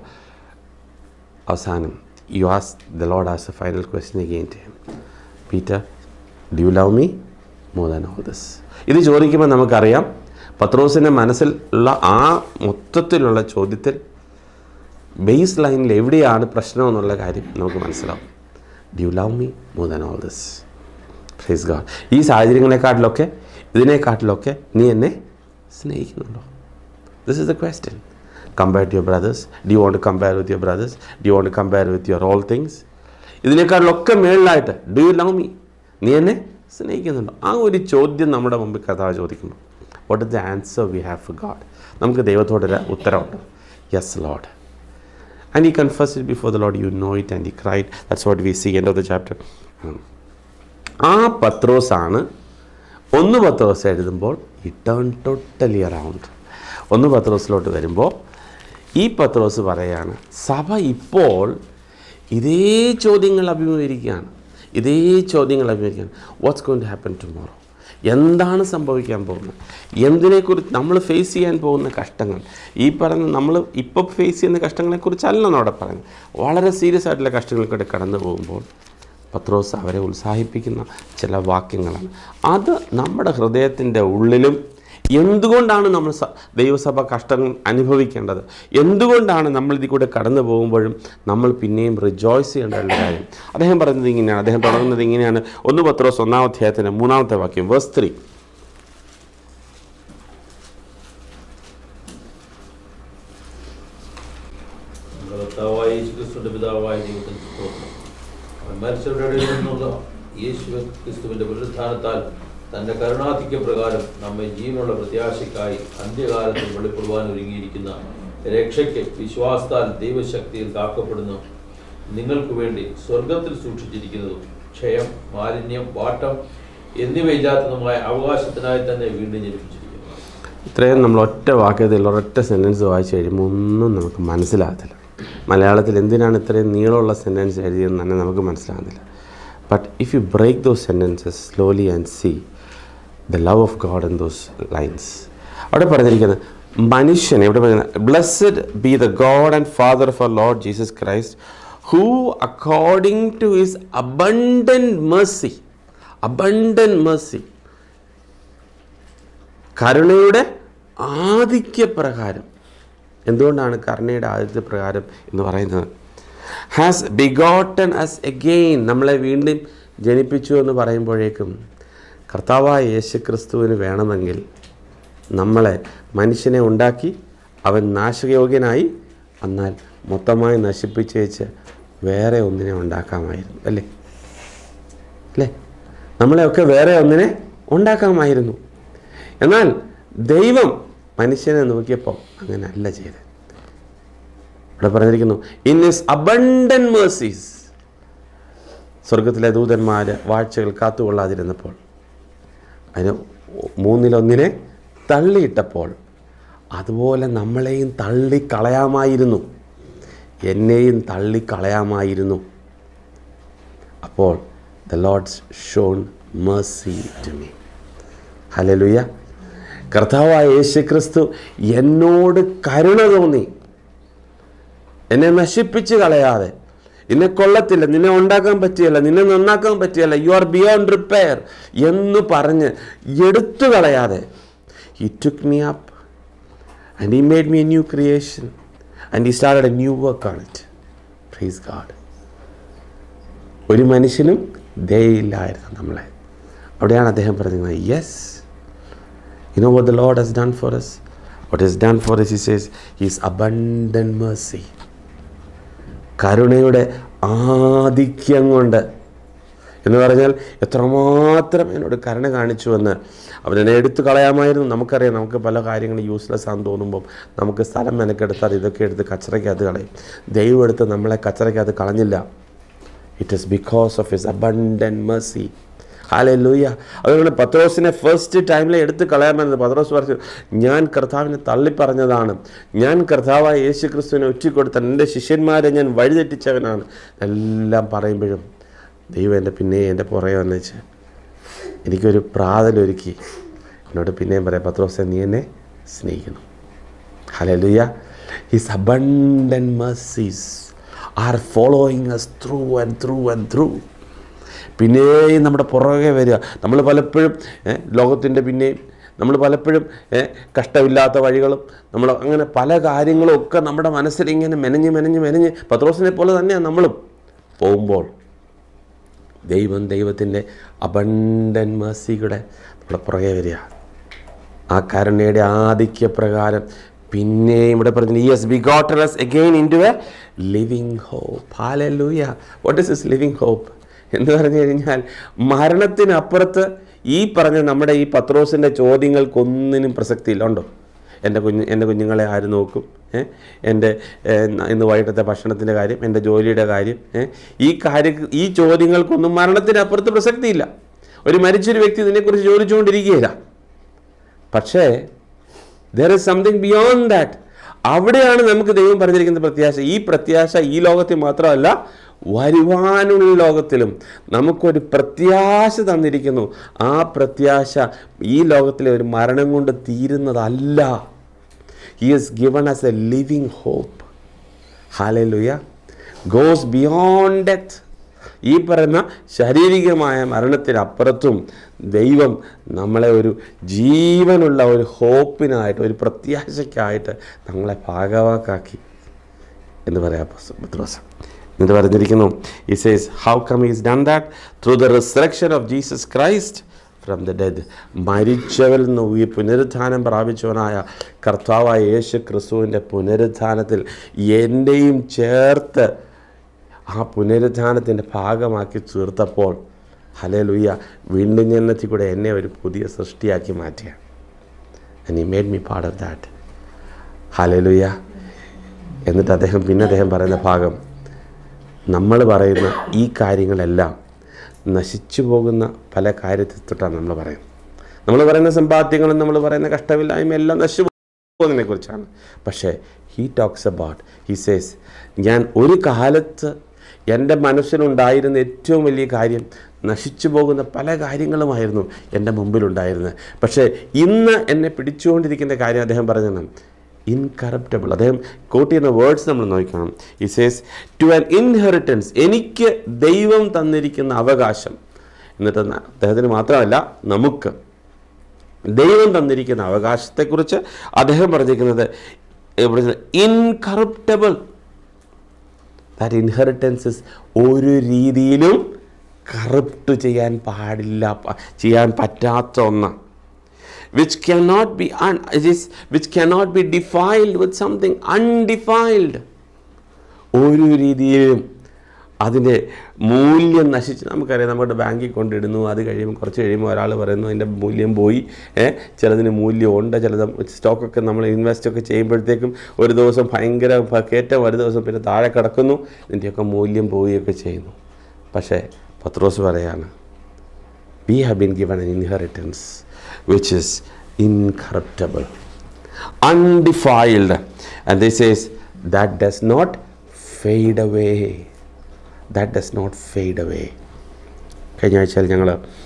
അവസാനം you ask the lord as a final question again to him Peter do you love me more than all this ഇത് ചോദിക്കുമ്പോൾ നമുക്കറിയാം പത്രോസിൻ്റെ മനസ്സിൽ ഉള്ള ആ മൊത്തത്തിലുള്ള ചോദ്യത്തിൽ ബേസ് ലൈനിൽ എവിടെയാണ് പ്രശ്നം എന്നുള്ള കാര്യം നമുക്ക് മനസ്സിലാവും do you love me more than all this phrase God ഈ സാഹചര്യങ്ങളെക്കാട്ടിലൊക്കെ ഇതിനെക്കാട്ടിലൊക്കെ നീ എന്നെ സ്നേഹിക്കുന്നുണ്ടോ this is the question compare to your brothers do you want to compare with your brothers do you want to compare with your all things ഇതിനേക്കാളിലൊക്കെ മേളിലായിട്ട് do you love me നീ എന്നെ സ്നേഹിക്കുന്നുണ്ടോ ആ ഒരു ചോദ്യം നമ്മുടെ മുമ്പിൽ കഥാ ചോദിക്കുമ്പോൾ what is the answer we have for God നമുക്ക് ദൈവത്തോടൊരു ഉത്തരവുണ്ട് yes lord and he confess it before the lord you know it and he cried that's what we see end of the chapter ആ പത്രോസാണ് ഒന്ന് പത്രോസ് എഴുതുമ്പോൾ ഈ turn totally around ഒന്ന് പത്രോസിലോട്ട് വരുമ്പോൾ ഈ പത്രോസ് പറയാണ് സഭ ഇപ്പോൾ ഇതേ ചോദ്യങ്ങൾ അഭിമുഖീകരിക്കുകയാണ് ഇതേ ചോദ്യങ്ങൾ അഭിമുഖീകരിക്കുകയാണ് what's going to happen tomorrow എന്താണ് സംഭവിക്കാൻ പോകുന്നത് എന്തിനെക്കുറിച്ച് നമ്മൾ ഫേസ് ചെയ്യാൻ പോകുന്ന കഷ്ടങ്ങൾ ഈ പറഞ്ഞ നമ്മൾ ഇപ്പോൾ ഫേസ് ചെയ്യുന്ന കഷ്ടങ്ങളെക്കുറിച്ചല്ല അവിടെ പറയുന്നത് വളരെ സീരിയസ് ആയിട്ടുള്ള കഷ്ടങ്ങളിൽക്കൂടെ കടന്നു പോകുമ്പോൾ പത്രോസ് അവരെ ഉത്സാഹിപ്പിക്കുന്ന ചില വാക്യങ്ങളാണ് അത് നമ്മുടെ ഹൃദയത്തിൻ്റെ ഉള്ളിലും എന്തുകൊണ്ടാണ് നമ്മൾ സ- ദൈവസഭ കഷ്ടങ്ങൾ അനുഭവിക്കേണ്ടത് എന്തുകൊണ്ടാണ് നമ്മൾ ഇതിൽ കൂടെ കടന്നു പോകുമ്പോഴും നമ്മൾ പിന്നെയും റിജോയ്സ് ചെയ്യേണ്ട കാര്യം അദ്ദേഹം പറയുന്നത് ഇങ്ങനെയാണ് അദ്ദേഹം തുടങ്ങുന്നത് ഇങ്ങനെയാണ് ഒന്ന് പത്രോസ് ഒന്നാം അധ്യായത്തിൻ്റെ മൂന്നാമത്തെ വാക്യം വേഴ്സ് ത്രീ നമ്മുടെ കർത്താവായ യേശുക്രിസ്തുവിന്റെ പിതാവായ ദൈവത്തിന് സ്തോത്രം അവൻ മരിച്ചവരുടെ ഇടയിൽ നിന്നുള്ള യേശു ക്രിസ്തുവിന്റെ പുനരുത്ഥാനത്താൽ തന്റെ കരുണാധിക്യ പ്രകാരം നമ്മെ ജീവനുള്ള പ്രത്യാശയ്ക്കായി അന്ത്യകാലത്തിൽ വെളിപ്പെടുവാൻ ഒരുങ്ങിയിരിക്കുന്ന രക്ഷയ്ക്ക് വിശ്വാസത്താൽ ദൈവശക്തിയിൽ കാക്കപ്പെടുന്നു നിങ്ങൾക്ക് വേണ്ടി സ്വർഗത്തിൽ സൂക്ഷിച്ചിരിക്കുന്നതും ക്ഷയം മാലിന്യം വാട്ടം എന്നിവയില്ലാത്തതുമായ അവകാശത്തിനായി തന്നെ വീണ്ടും ജനിപ്പിച്ചിരിക്കുന്നു ഇത്രയും നമ്മൾ ഒറ്റ വാക്യത്തിൽ ഒരൊറ്റ സെൻറ്റൻസ് വായിച്ച് കഴിയുമ്പോൾ ഒന്നും നമുക്ക് മനസ്സിലാകത്തില്ല മലയാളത്തിൽ എന്തിനാണ് ഇത്രയും നീളമുള്ള സെൻറ്റൻസ് എഴുതിയെന്ന് തന്നെ നമുക്ക് മനസ്സിലാകുന്നില്ല but if you break those sentences slowly and see the love of God in those lines അവിടെ പറഞ്ഞിരിക്കുന്നത് മനുഷ്യനെ ഇവിടെ പറയുന്നത് blessed be the God and father of our lord Jesus Christ who according to his abundant mercy abundant mercy കരുണയുടെ ആധിക്യപ്രകാരം എന്തുകൊണ്ടാണ് കരുണയുടെ ആദിത്യപ്രകാരം എന്ന് പറയുന്നത് ഹാസ് ബിഗോട്ടൺ അസ് എഗെയിൻ നമ്മളെ വീണ്ടും ജനിപ്പിച്ചു എന്ന് പറയുമ്പോഴേക്കും കർത്താവായ യേശു ക്രിസ്തുവിന് വേണമെങ്കിൽ നമ്മളെ മനുഷ്യനെ ഉണ്ടാക്കി അവൻ നാശയോഗ്യനായി എന്നാൽ മൊത്തമായി നശിപ്പിച്ചേച്ച് വേറെ ഒന്നിനെ ഉണ്ടാക്കാമായിരുന്നു അല്ലേ അല്ലേ നമ്മളെയൊക്കെ വേറെ ഒന്നിനെ ഉണ്ടാക്കാമായിരുന്നു എന്നാൽ ദൈവം മനുഷ്യനെ നോക്കിയപ്പോൾ അങ്ങനെ അല്ല ചെയ്തത് ഇവിടെ പറഞ്ഞിരിക്കുന്നു ഇൻ ഇസ് അബണ്ടൻ മേഴ്സീസ് സ്വർഗത്തിലെ ദൂതന്മാർ വാഴ്ചകൾ കാത്തുകൊള്ളാതിരുന്നപ്പോൾ അതിന് മൂന്നിലൊന്നിനെ തള്ളിയിട്ടപ്പോൾ അതുപോലെ നമ്മളെയും തള്ളിക്കളയാമായിരുന്നു എന്നെയും തള്ളിക്കളയാമായിരുന്നു അപ്പോൾ the lord's shown mercy to me hallelujah കർത്താവായ യേശു ക്രിസ്തു എന്നോട് കരുണ തോന്നി എന്നെ നശിപ്പിച്ച് കളയാതെ നിന്നെ കൊള്ളത്തില്ല നിന്നെ ഉണ്ടാക്കാൻ പറ്റിയല്ല നിന്നെ നന്നാക്കാൻ പറ്റിയല്ല യു ആർ ബിയോണ്ട് റിപ്പയർ എന്ന് പറഞ്ഞ് എടുത്തു കളയാതെ he took me up and he made me a new creation and he started a new work on it please God ഒരു മനുഷ്യനും ദയയില്ലായിരുന്നു നമ്മളെ അവിടെയാണ് അദ്ദേഹം പറഞ്ഞത് yes you know what the Lord has done for us? What is done for us, he says, is abundant mercy. കരുണയുടെ ആധിക്യം കൊണ്ട് എന്ന് പറഞ്ഞാൽ എത്രമാത്രം എന്നോട് കരുണ കാണിച്ചുവെന്ന് അവനെന്നെ എടുത്തു കളയാമായിരുന്നു നമുക്കറിയാം നമുക്ക് പല കാര്യങ്ങളും യൂസ്ലെസ് ആണെന്ന് തോന്നുമ്പം നമുക്ക് സ്ഥലം മെനക്കെടുത്താൽ ഇതൊക്കെ എടുത്ത് കച്ചറയ്ക്കകത്ത് കളയും ദൈവം എടുത്ത് നമ്മളെ കച്ചറയ്ക്കകത്ത് കളഞ്ഞില്ല it is because of his abundant mercy hallelujah അതുകൊണ്ട് പത്രോസിനെ ഫസ്റ്റ് ടൈമിൽ എടുത്ത് കളയാമെന്നത് പത്രോസ് പറഞ്ഞു ഞാൻ കർത്താവിനെ തള്ളിപ്പറഞ്ഞതാണ് ഞാൻ കർത്താവായ യേശു ക്രിസ്തുവിനെ ഒറ്റിക്കൊടുത്ത എൻ്റെ ശിഷ്യന്മാരെ ഞാൻ വഴിതെറ്റിച്ചവനാണ് എല്ലാം പറയുമ്പോഴും ദൈവം എൻ്റെ പിന്നെ എൻ്റെ പുറകെ വന്നേച്ച് എനിക്കൊരു പ്രാതലൊരുക്കി എന്നോട് പിന്നെയും പറയാം പത്രോസെ നീ എന്നെ സ്നേഹിക്കുന്നു hallelujah his abundant mercies are following us through and through and through പിന്നെയും നമ്മുടെ പുറകെ വരിക നമ്മൾ പലപ്പോഴും ലോകത്തിൻ്റെ പിന്നെയും നമ്മൾ പലപ്പോഴും ഏ, കഷ്ടമില്ലാത്ത വഴികളും നമ്മൾ അങ്ങനെ പല കാര്യങ്ങളും ഒക്കെ നമ്മുടെ മനസ്സിൽ ഇങ്ങനെ മെനഞ്ഞ് മെനഞ്ഞ് മെനഞ്ഞ് പത്രോസിനെ പോലെ തന്നെയാണ് നമ്മളും പോകുമ്പോൾ ദൈവം ദൈവത്തിൻ്റെ അബണ്ടൻ മേഴ്സിയുടെ നമ്മുടെ പുറകെ വരിക ആ കരുണയുടെ ആധിക്യപ്രകാരം പിന്നെയും ഇവിടെ പറഞ്ഞു yes be gotten us again into a living hope hallelujah what is is living hope എന്ന് പറഞ്ഞു കഴിഞ്ഞാൽ മരണത്തിനപ്പുറത്ത് ഈ പറഞ്ഞ നമ്മുടെ ഈ പത്രോസിൻ്റെ ചോദ്യങ്ങൾക്കൊന്നിനും പ്രസക്തിയില്ല ഉണ്ടോ എൻ്റെ കുഞ്ഞ് എൻ്റെ കുഞ്ഞുങ്ങളെ ആര് നോക്കും ഏ? എൻ്റെ ഏ, ഇന്ന് വൈകിട്ടത്തെ ഭക്ഷണത്തിൻ്റെ കാര്യം എൻ്റെ ജോലിയുടെ കാര്യം ഏ? ഈ കാര്യ ഈ ചോദ്യങ്ങൾക്കൊന്നും മരണത്തിനപ്പുറത്ത് പ്രസക്തിയില്ല ഒരു മരിച്ചൊരു വ്യക്തി ഇതിനെക്കുറിച്ച് ചോദിച്ചുകൊണ്ടിരിക്കുകയില്ല പക്ഷേ there is something beyond that അവിടെയാണ് നമുക്ക് ദൈവം പറഞ്ഞിരിക്കുന്ന പ്രത്യാശ ഈ പ്രത്യാശ ഈ ലോകത്തിൽ മാത്രമല്ല വരുവാനുള്ള ലോകത്തിലും നമുക്കൊരു പ്രത്യാശ തന്നിരിക്കുന്നു ആ പ്രത്യാശ ഈ ലോകത്തിലെ ഒരു മരണം കൊണ്ട് തീരുന്നതല്ല he is given us a living hope hallelujah goes beyond death ഈ പറയുന്ന ശാരീരികമായ മരണത്തിനപ്പുറത്തും ദൈവം നമ്മളെ ഒരു ജീവനുള്ള ഒരു ഹോപ്പിനായിട്ട് ഒരു പ്രത്യാശയ്ക്കായിട്ട് നമ്മളെ ഭാഗവാക്കാക്കി എന്ന് പറയാം പത്രോസ് എന്നിട്ട് പറഞ്ഞിരിക്കുന്നു he says how come is done that through the resurrection of Jesus Christ from the dead മരിച്ചവരിൽ നിന്ന് ഈ പുനരുത്ഥാനം പ്രാപിച്ചവനായ കർത്താവായ യേശു ക്രിസ്തുവിൻ്റെ പുനരുത്ഥാനത്തിൽ എൻ്റെയും ചേർത്ത് ആ പുനരുത്ഥാനത്തിൻ്റെ ഭാഗമാക്കി തീർത്തപ്പോൾ ഹലേ ലുയ്യ വീണ്ടും ജനനത്തിൽ കൂടെ എന്നെ ഒരു പുതിയ സൃഷ്ടിയാക്കി മാറ്റിയ and he made me part of that hallelujah എന്നിട്ട് അദ്ദേഹം പിന്നെ അദ്ദേഹം പറയുന്ന ഭാഗം നമ്മൾ പറയുന്ന ഈ കാര്യങ്ങളെല്ലാം നശിച്ചു പോകുന്ന പല കാര്യത്തിൽ തൊട്ടാണ് നമ്മൾ പറയുന്നത് നമ്മൾ പറയുന്ന സമ്പാദ്യങ്ങളും നമ്മൾ പറയുന്ന കഷ്ടമില്ലായ്മ എല്ലാം നശിച്ചു പോകുന്നതിനെ കുറിച്ചാണ് പക്ഷേ he talks about he says ഞാൻ ഒരു കാലത്ത് എൻ്റെ മനസ്സിലുണ്ടായിരുന്ന ഏറ്റവും വലിയ കാര്യം നശിച്ചു പോകുന്ന പല കാര്യങ്ങളുമായിരുന്നു എൻ്റെ മുമ്പിലുണ്ടായിരുന്നത് പക്ഷേ ഇന്ന് എന്നെ പിടിച്ചുകൊണ്ടിരിക്കുന്ന കാര്യം അദ്ദേഹം പറഞ്ഞതാണ് ഇൻകറപ്റ്റബിൾ അദ്ദേഹം കോട്ട് ചെയ്യുന്ന വേർഡ്സ് നമ്മൾ നോക്കണം ഈ സേസ് ടു ആൻ ഇൻഹെറിറ്റൻസ് എനിക്ക് ദൈവം തന്നിരിക്കുന്ന അവകാശം എന്നിട്ട് ന- അദ്ദേഹത്തിന് മാത്രമല്ല നമുക്ക് ദൈവം തന്നിരിക്കുന്ന അവകാശത്തെക്കുറിച്ച് അദ്ദേഹം പറഞ്ഞിരിക്കുന്നത് ഇൻകറപ്റ്റബിൾ ദാറ്റ് ഇൻഹെറിറ്റൻസസ് ഒരു രീതിയിലും കറപ്റ്റ് ചെയ്യാൻ പാടില്ല പ- ചെയ്യാൻ പറ്റാത്ത ഒന്ന് which cannot be un, it is, which cannot be defiled with something undefiled ഒരു രീതിയിലും അതിൻ്റെ മൂല്യം നശിച്ച് നമുക്കറിയാം നമ്മുടെ ബാങ്കിൽ കൊണ്ടിടുന്നു അത് കഴിയുമ്പോൾ കുറച്ച് കഴിയുമ്പോൾ ഒരാൾ പറയുന്നു അതിൻ്റെ മൂല്യം പോയി ഏ, ചിലതിന് മൂല്യമുണ്ട് ചിലത് സ്റ്റോക്കൊക്കെ നമ്മൾ ഇൻവെസ്റ്റ് ഒക്കെ ചെയ്യുമ്പോഴത്തേക്കും ഒരു ദിവസം ഭയങ്കര ഭ- കയറ്റം ഒരു ദിവസം പിന്നെ താഴെ കിടക്കുന്നു ഇതിൻ്റെയൊക്കെ മൂല്യം പോവുകയൊക്കെ ചെയ്യുന്നു പക്ഷേ പത്രോസ് പറയാണ് we have been given an inheritance which is incorruptible, undefiled. And this says that does not fade away. That does not fade away. കഴിഞ്ഞ ആഴ്ചയിൽ ഞങ്ങൾ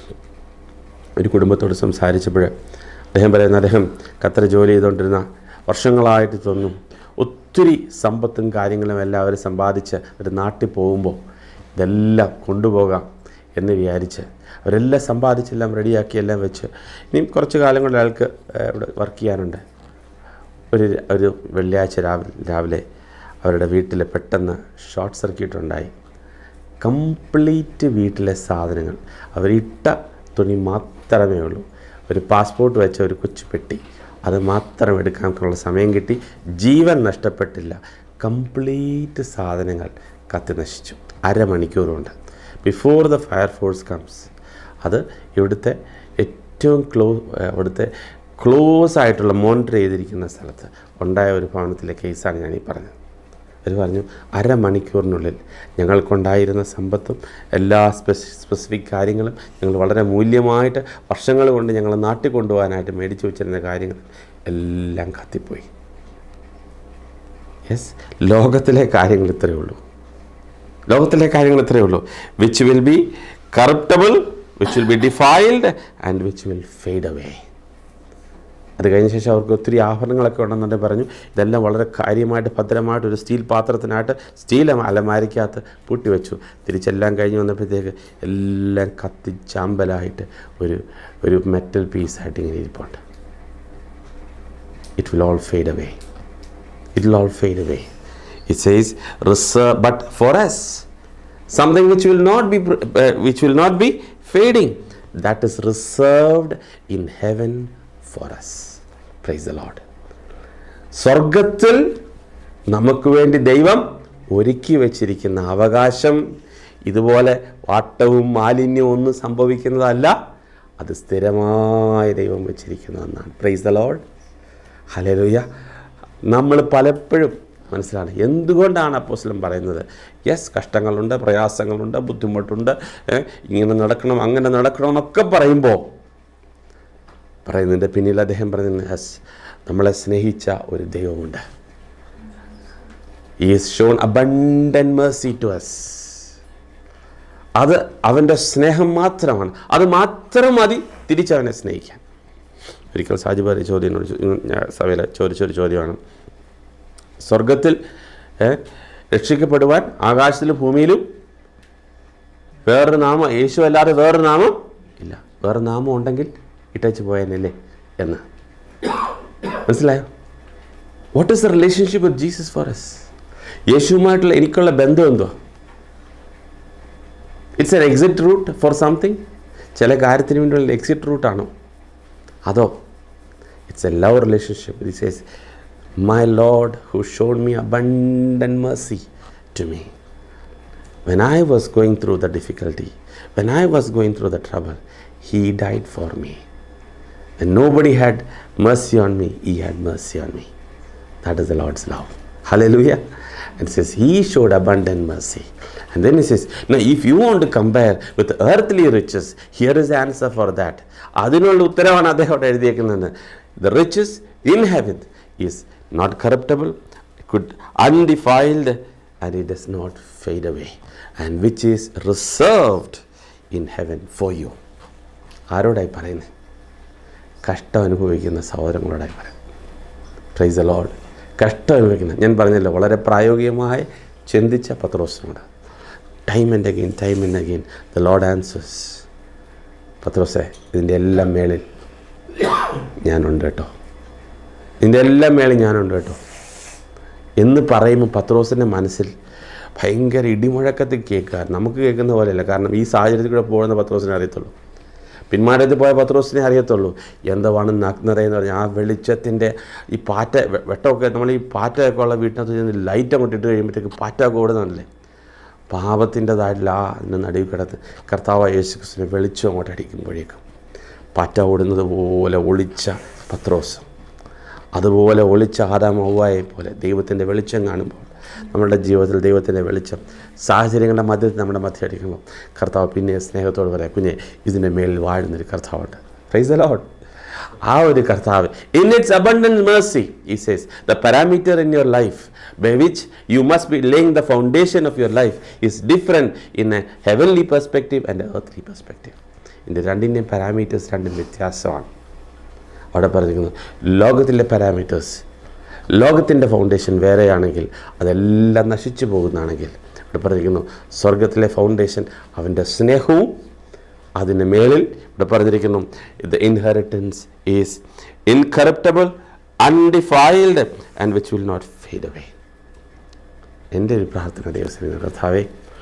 ഒരു കുടുംബത്തോട് സംസാരിച്ചപ്പോൾ അദ്ദേഹം പറയുന്ന അദ്ദേഹം ഖത്തർ ജോലി ചെയ്തുകൊണ്ടിരുന്ന വർഷങ്ങളായിട്ട് തോന്നും ഒത്തിരി സമ്പത്തും കാര്യങ്ങളും എല്ലാം അവർ സമ്പാദിച്ച് ഒരു നാട്ടിൽ പോകുമ്പോൾ ഇതെല്ലാം കൊണ്ടുപോകാം എന്ന് വിചാരിച്ച് അവരെല്ലാം സമ്പാദിച്ചെല്ലാം റെഡിയാക്കി എല്ലാം വെച്ച് ഇനിയും കുറച്ച് കാലം കൊണ്ട് അയാൾക്ക് ഏഹ്, ഇവിടെ വർക്ക് ചെയ്യാനുണ്ട് ഒരു ഒരു വെള്ളിയാഴ്ച രാവിലെ രാവിലെ അവരുടെ വീട്ടിൽ പെട്ടെന്ന് ഷോർട്ട് സർക്യൂട്ട് ഉണ്ടായി കംപ്ലീറ്റ് വീട്ടിലെ സാധനങ്ങൾ അവരിട്ട തുണി മാത്രമേ ഉള്ളൂ ഒരു പാസ്പോർട്ട് വെച്ച ഒരു കൊച്ചു പെട്ടി അത് മാത്രം എടുക്കാനുള്ള സമയം കിട്ടി ജീവൻ നഷ്ടപ്പെട്ടില്ല കംപ്ലീറ്റ് സാധനങ്ങൾ കത്തി നശിച്ചു അരമണിക്കൂർ കൊണ്ട് ബിഫോർ ദ ഫയർഫോഴ്സ് കംസ് അത് ഇവിടുത്തെ ഏറ്റവും ക്ലോ ഇവിടുത്തെ ക്ലോസ് ആയിട്ടുള്ള മോണിറ്റർ ചെയ്തിരിക്കുന്ന സ്ഥലത്ത് ഉണ്ടായ ഒരു ഭവനത്തിലെ കേസാണ് ഞാൻ ഈ പറഞ്ഞത് അവർ പറഞ്ഞു അരമണിക്കൂറിനുള്ളിൽ ഞങ്ങൾക്കുണ്ടായിരുന്ന സമ്പത്തും എല്ലാ സ്പെസി സ്പെസിഫിക് കാര്യങ്ങളും ഞങ്ങൾ വളരെ മൂല്യമായിട്ട് വർഷങ്ങൾ കൊണ്ട് ഞങ്ങൾ നാട്ടിൽ കൊണ്ടുപോകാനായിട്ട് മേടിച്ചു വെച്ചിരുന്ന കാര്യങ്ങൾ എല്ലാം കത്തിപ്പോയി യെസ് ലോകത്തിലെ കാര്യങ്ങൾ ഇത്രയേ ഉള്ളൂ ലോകത്തിലെ കാര്യങ്ങൾ ഇത്രയേ ഉള്ളൂ which will be corruptible which will be defiled and which will fade away അത് കഴിഞ്ഞ ശേഷം അവർക്ക് ഒത്തിരി ആഭരണങ്ങളൊക്കെ ഉണ്ടെന്നുണ്ടെങ്കിൽ പറഞ്ഞു ഇതെല്ലാം വളരെ കാര്യമായിട്ട് ഭദ്രമായിട്ട് ഒരു സ്റ്റീൽ പാത്രത്തിനായിട്ട് സ്റ്റീൽ അലമാരിക്കകത്ത് പൂട്ടി വെച്ചു തിരിച്ചെല്ലാം കഴിഞ്ഞ് വന്നപ്പോഴത്തേക്ക് എല്ലാം കത്തി ചാമ്പലായിട്ട് ഒരു ഒരു മെറ്റൽ പീസായിട്ട് ഇങ്ങനെ ഇരിപ്പുണ്ട് it will all fade away it will all fade away. It says, reserve, but for us, something which will not be, uh, which will not be fading, that is reserved in heaven for us. Praise the Lord. സ്വർഗത്തിൽ നമുക്ക് വേണ്ടി ദൈവം ഒരുക്കി വച്ചിരിക്കുന്ന അവകാശം ഇതുപോലെ വാട്ടവും മാലിന്യവും ഒന്നും സംഭവിക്കുന്നതല്ല അത് സ്ഥിരമായി ദൈവം വെച്ചിരിക്കുന്ന ഒന്നാണ് പ്രൈസ് ദ ലോഡ് ഹലലുയ നമ്മൾ പലപ്പോഴും മനസ്സിലാണ് എന്തുകൊണ്ടാണ് അപ്പോസ്ലം പറയുന്നത് യെസ് കഷ്ടങ്ങളുണ്ട് പ്രയാസങ്ങളുണ്ട് ബുദ്ധിമുട്ടുണ്ട് ഏ, ഇങ്ങനെ നടക്കണം അങ്ങനെ നടക്കണം എന്നൊക്കെ പറയുമ്പോൾ പറയുന്നതിൻ്റെ പിന്നിൽ അദ്ദേഹം പറയുന്നത് യെസ് നമ്മളെ സ്നേഹിച്ച ഒരു ദൈവമുണ്ട് is shown abundant mercy to us അത് അവൻ്റെ സ്നേഹം മാത്രമാണ് അത് മാത്രം മതി തിരിച്ചവനെ സ്നേഹിക്കാൻ ഒരിക്കൽ സാജിബാരി ചോദ്യം എന്നോട് ചോ- ഞാൻ സഭയിൽ ചോദിച്ചൊരു ചോദ്യമാണ് സ്വർഗത്തിൽ ഏ, രക്ഷിക്കപ്പെടുവാൻ ആകാശത്തിലും ഭൂമിയിലും വേറൊരു നാമം യേശു അല്ലാതെ വേറൊരു നാമം ഇല്ല വേറെ നാമം ഉണ്ടെങ്കിൽ ഇട്ടച്ച് പോയനല്ലേ എന്ന് മനസ്സിലായോ what is the relationship with Jesus for us യേശുവുമായിട്ടുള്ള എനിക്കുള്ള ബന്ധം എന്തോ it's an exit route for something ചില കാര്യത്തിന് വേണ്ടിയുള്ള എക്സിറ്റ് റൂട്ടാണോ അതോ it's a love relationship this is my lord who showed me abundant mercy to me when I was going through the difficulty, when I was going through the trouble he died for me And nobody had mercy on me, He had mercy on me. That is the Lord's love. Hallelujah. And it says, He showed abundant mercy. And then He says, Now, if you want to compare with earthly riches, here is the answer for that. അതിനുള്ള ഉത്തരവാണ് അദ്ദേഹം അവിടെ എഴുതിയേക്കുന്നത് the riches in heaven is not corruptible could undefiled and it does not fade away and which is reserved in heaven for you ആരോടായി പറയുന്നത് കഷ്ടം അനുഭവിക്കുന്ന സഹോദരങ്ങളോടായി പറയാം പ്രൈസ് ദ ലോഡ് കഷ്ടം അനുഭവിക്കുന്ന ഞാൻ പറഞ്ഞല്ലോ വളരെ പ്രായോഗികമായി ചിന്തിച്ച പത്രോസിനോട് time and again time and again the lord answers പത്രോസെ ഇതിൻ്റെ എല്ലാം മേളിൽ ഞാനുണ്ട് കേട്ടോ ഇതിൻ്റെ എല്ലാം മേളിൽ ഞാനുണ്ട് കേട്ടോ എന്ന് പറയുമ്പോൾ പത്രോസിൻ്റെ മനസ്സിൽ ഭയങ്കര ഇടിമുഴക്കത്തിൽ കേൾക്കുക നമുക്ക് കേൾക്കുന്ന പോലെയല്ല കാരണം ഈ സാഹചര്യത്തിൽ കൂടെ പോകുന്ന പത്രോസിനെ അറിയത്തുള്ളൂ പിന്മാരത്തിൽ പോയ പത്രോസിനെ അറിയത്തുള്ളൂ എന്തുവാണ് നഗ്നത എന്ന് പറഞ്ഞാൽ ആ വെളിച്ചത്തിൻ്റെ ഈ പാറ്റ വെ- വെട്ടമൊക്കെ നമ്മൾ ഈ പാറ്റയൊക്കെ ഉള്ള വീട്ടിനകത്ത് ചെന്ന് ലൈറ്റ് അങ്ങോട്ട് ഇട്ട് കഴിയുമ്പോഴത്തേക്ക് പാറ്റൊക്കെ ഓടുന്നതല്ലേ പാപത്തിൻ്റെതായിട്ടുള്ള ആ അതിൻ്റെ നടുവിൽ കിടന്ന് കർത്താവ് യേശു ക്രിസ്തുവിനെ വെളിച്ചം അങ്ങോട്ട് അടിക്കുമ്പോഴേക്കും പാറ്റ ഓടുന്നത് പോലെ ഒളിച്ച പത്രോസ് അതുപോലെ ഒളിച്ച ആദാമവ്വായെ പോലെ ദൈവത്തിൻ്റെ വെളിച്ചം കാണുമ്പോൾ നമ്മുടെ ജീവിതത്തിൽ ദൈവത്തിൻ്റെ വെളിച്ചം സാഹചര്യങ്ങളുടെ മധ്യത്തിൽ നമ്മുടെ മധ്യ അടിക്കുമ്പോൾ കർത്താവ് പിന്നെ സ്നേഹത്തോട് പറയാം കുഞ്ഞെ ഇതിൻ്റെ മേലിൽ വാഴുന്നൊരു കർത്താവുണ്ട് പ്രൈസ് ദ ലോഡ് ആ ഒരു കർത്താവ് in it's abundant mercy he says the parameter in your life by which you must be laying the foundation of your life is different in a heavenly perspective and earth perspective ഇതിൻ്റെ രണ്ടിൻ്റെയും parameters രണ്ടും വ്യത്യാസമാണ് അവിടെ പറഞ്ഞിരിക്കുന്നു ലോകത്തിലെ parameters ലോകത്തിൻ്റെ foundation വേറെയാണെങ്കിൽ അതെല്ലാം നശിച്ചു പോകുന്നതാണെങ്കിൽ ഇവിടെ പറഞ്ഞിരിക്കുന്നു സ്വർഗത്തിലെ ഫൗണ്ടേഷൻ അവൻ്റെ സ്നേഹവും അതിന് മേളിൽ ഇവിടെ പറഞ്ഞിരിക്കുന്നു the inheritance is incorruptible undefiled and which will not fade away എൻ്റെ ഒരു പ്രാർത്ഥന ദൈവത്തിന് കർത്താവേ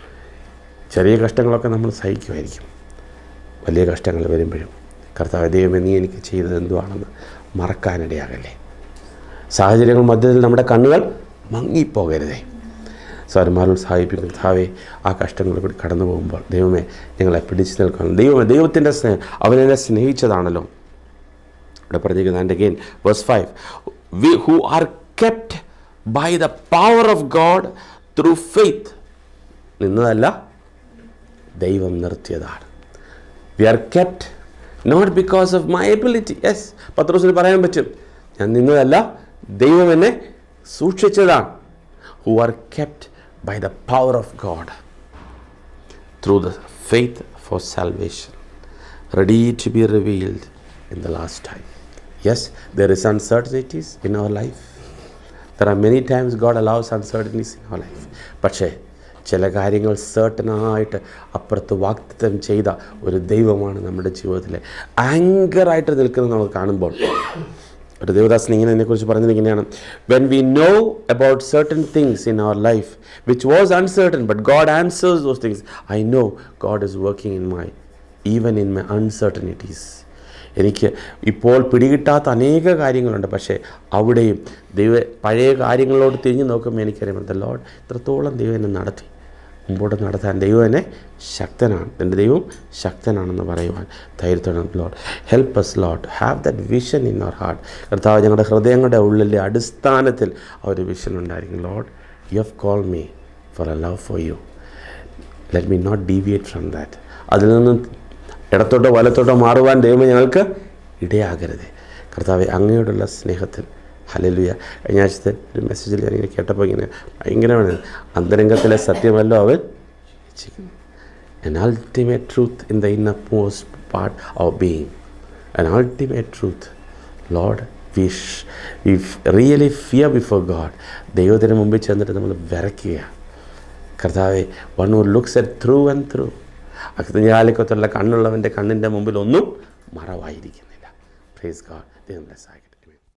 ചെറിയ കഷ്ടങ്ങളൊക്കെ നമ്മൾ സഹിക്കുമായിരിക്കും വലിയ കഷ്ടങ്ങൾ വരുമ്പോഴും കർത്താവ് ദൈവമേ നീ എനിക്ക് ചെയ്തത് എന്തുവാണെന്ന് മറക്കാനിടയാകല്ലേ സാഹചര്യങ്ങൾ മധ്യത്തിൽ നമ്മുടെ കണ്ണുകൾ മങ്ങിപ്പോകരുതേ സാരന്മാരോട് സഹായിപ്പിക്കും കർത്താവെ ആ കഷ്ടങ്ങൾ കൂടി കടന്നു പോകുമ്പോൾ ദൈവമേ ഞങ്ങളെ പിടിച്ചു നിൽക്കണം ദൈവമേ ദൈവത്തിൻ്റെ സ്നേഹം അവനെന്നെ സ്നേഹിച്ചതാണല്ലോ ഇവിടെ പറഞ്ഞിരിക്കുന്നത് and again verse five we who are kept by the power of God through faith നിന്നതല്ല ദൈവം നിർത്തിയതാണ് we are kept not because of my ability yes പത്രോസിന് പറയാൻ പറ്റും ഞാൻ നിന്നതല്ല ദൈവം എന്നെ സൂക്ഷിച്ചതാണ് who are kept by the power of God through the faith for salvation ready to be revealed in the last time. Yes, there is uncertainties in our life. There are many times God allows uncertainties in our life. പക്ഷേ ചില കാര്യങ്ങൾ സർട്ടനായിട്ട് അപ്പുറത്ത് വാക്തത്വം ചെയ്ത ഒരു ദൈവമാണ് നമ്മുടെ ജീവിതത്തിലെ ആങ്കറായിട്ട് നിൽക്കുന്നത് നമ്മൾ കാണുമ്പോൾ ഒരു ദേവദാസൻ ഇങ്ങനെ ഇതിനെക്കുറിച്ച് പറഞ്ഞത് ഇങ്ങനെയാണ് when we know about certain things in our life which was uncertain but God answers those things I know God is working in my even in my uncertainties എനിക്ക് ഇപ്പോൾ പിടികിട്ടാത്ത അനേക കാര്യങ്ങളുണ്ട് പക്ഷേ അവിടെയും ദൈവ പഴയ കാര്യങ്ങളോട് തിരിഞ്ഞു നോക്കുമ്പോൾ എനിക്കറിയാം ദ ലോഡ് ഇത്രത്തോളം ദൈവം എന്നെ നടത്തി മുമ്പോട്ട് നടത്താൻ ദൈവം എന്നെ ശക്തനാണ് എൻ്റെ ദൈവം ശക്തനാണെന്ന് പറയുവാൻ ധൈര്യത്തോടെ lord help us lord have that vision in our heart കർത്താവ് ഞങ്ങളുടെ ഹൃദയങ്ങളുടെ ഉള്ളിലെ അടിസ്ഥാനത്തിൽ ആ ഒരു വിഷൻ ഉണ്ടായിരിക്കും lord you have call me for a love for you let me not deviate from that അതിൽ നിന്ന് ഇടത്തോട്ടോ വലത്തോട്ടോ മാറുവാൻ ദൈവം ഞങ്ങൾക്ക് ഇടയാകരുത് കർത്താവ് അങ്ങയോടുള്ള സ്നേഹത്തിൽ ഹലലുയ കഴിഞ്ഞ ആഴ്ചത്തെ ഒരു മെസ്സേജിൽ ഞാനിങ്ങനെ കേട്ടപ്പോൾ ഇങ്ങനെ ഭയങ്കരമാണ് അന്തരംഗത്തിലെ സത്യമല്ലോ അവൻ ഇച്ഛിക്കുന്നു an ultimate truth in the innermost part of being an ultimate truth lord we, sh- we f- really fear before god ദൈവത്തിന് മുമ്പിൽ ചെന്നിട്ട് നമ്മൾ വിറയ്ക്കുക കർത്താവെ one who looks at through and through അഗ്നിജാലിക്കത്തുള്ള കണ്ണുള്ളവൻ്റെ കണ്ണിൻ്റെ മുമ്പിൽ ഒന്നും മറവായിരിക്കുന്നില്ല പ്രേസ് ഗാഡ് ദൈവം bless ആയി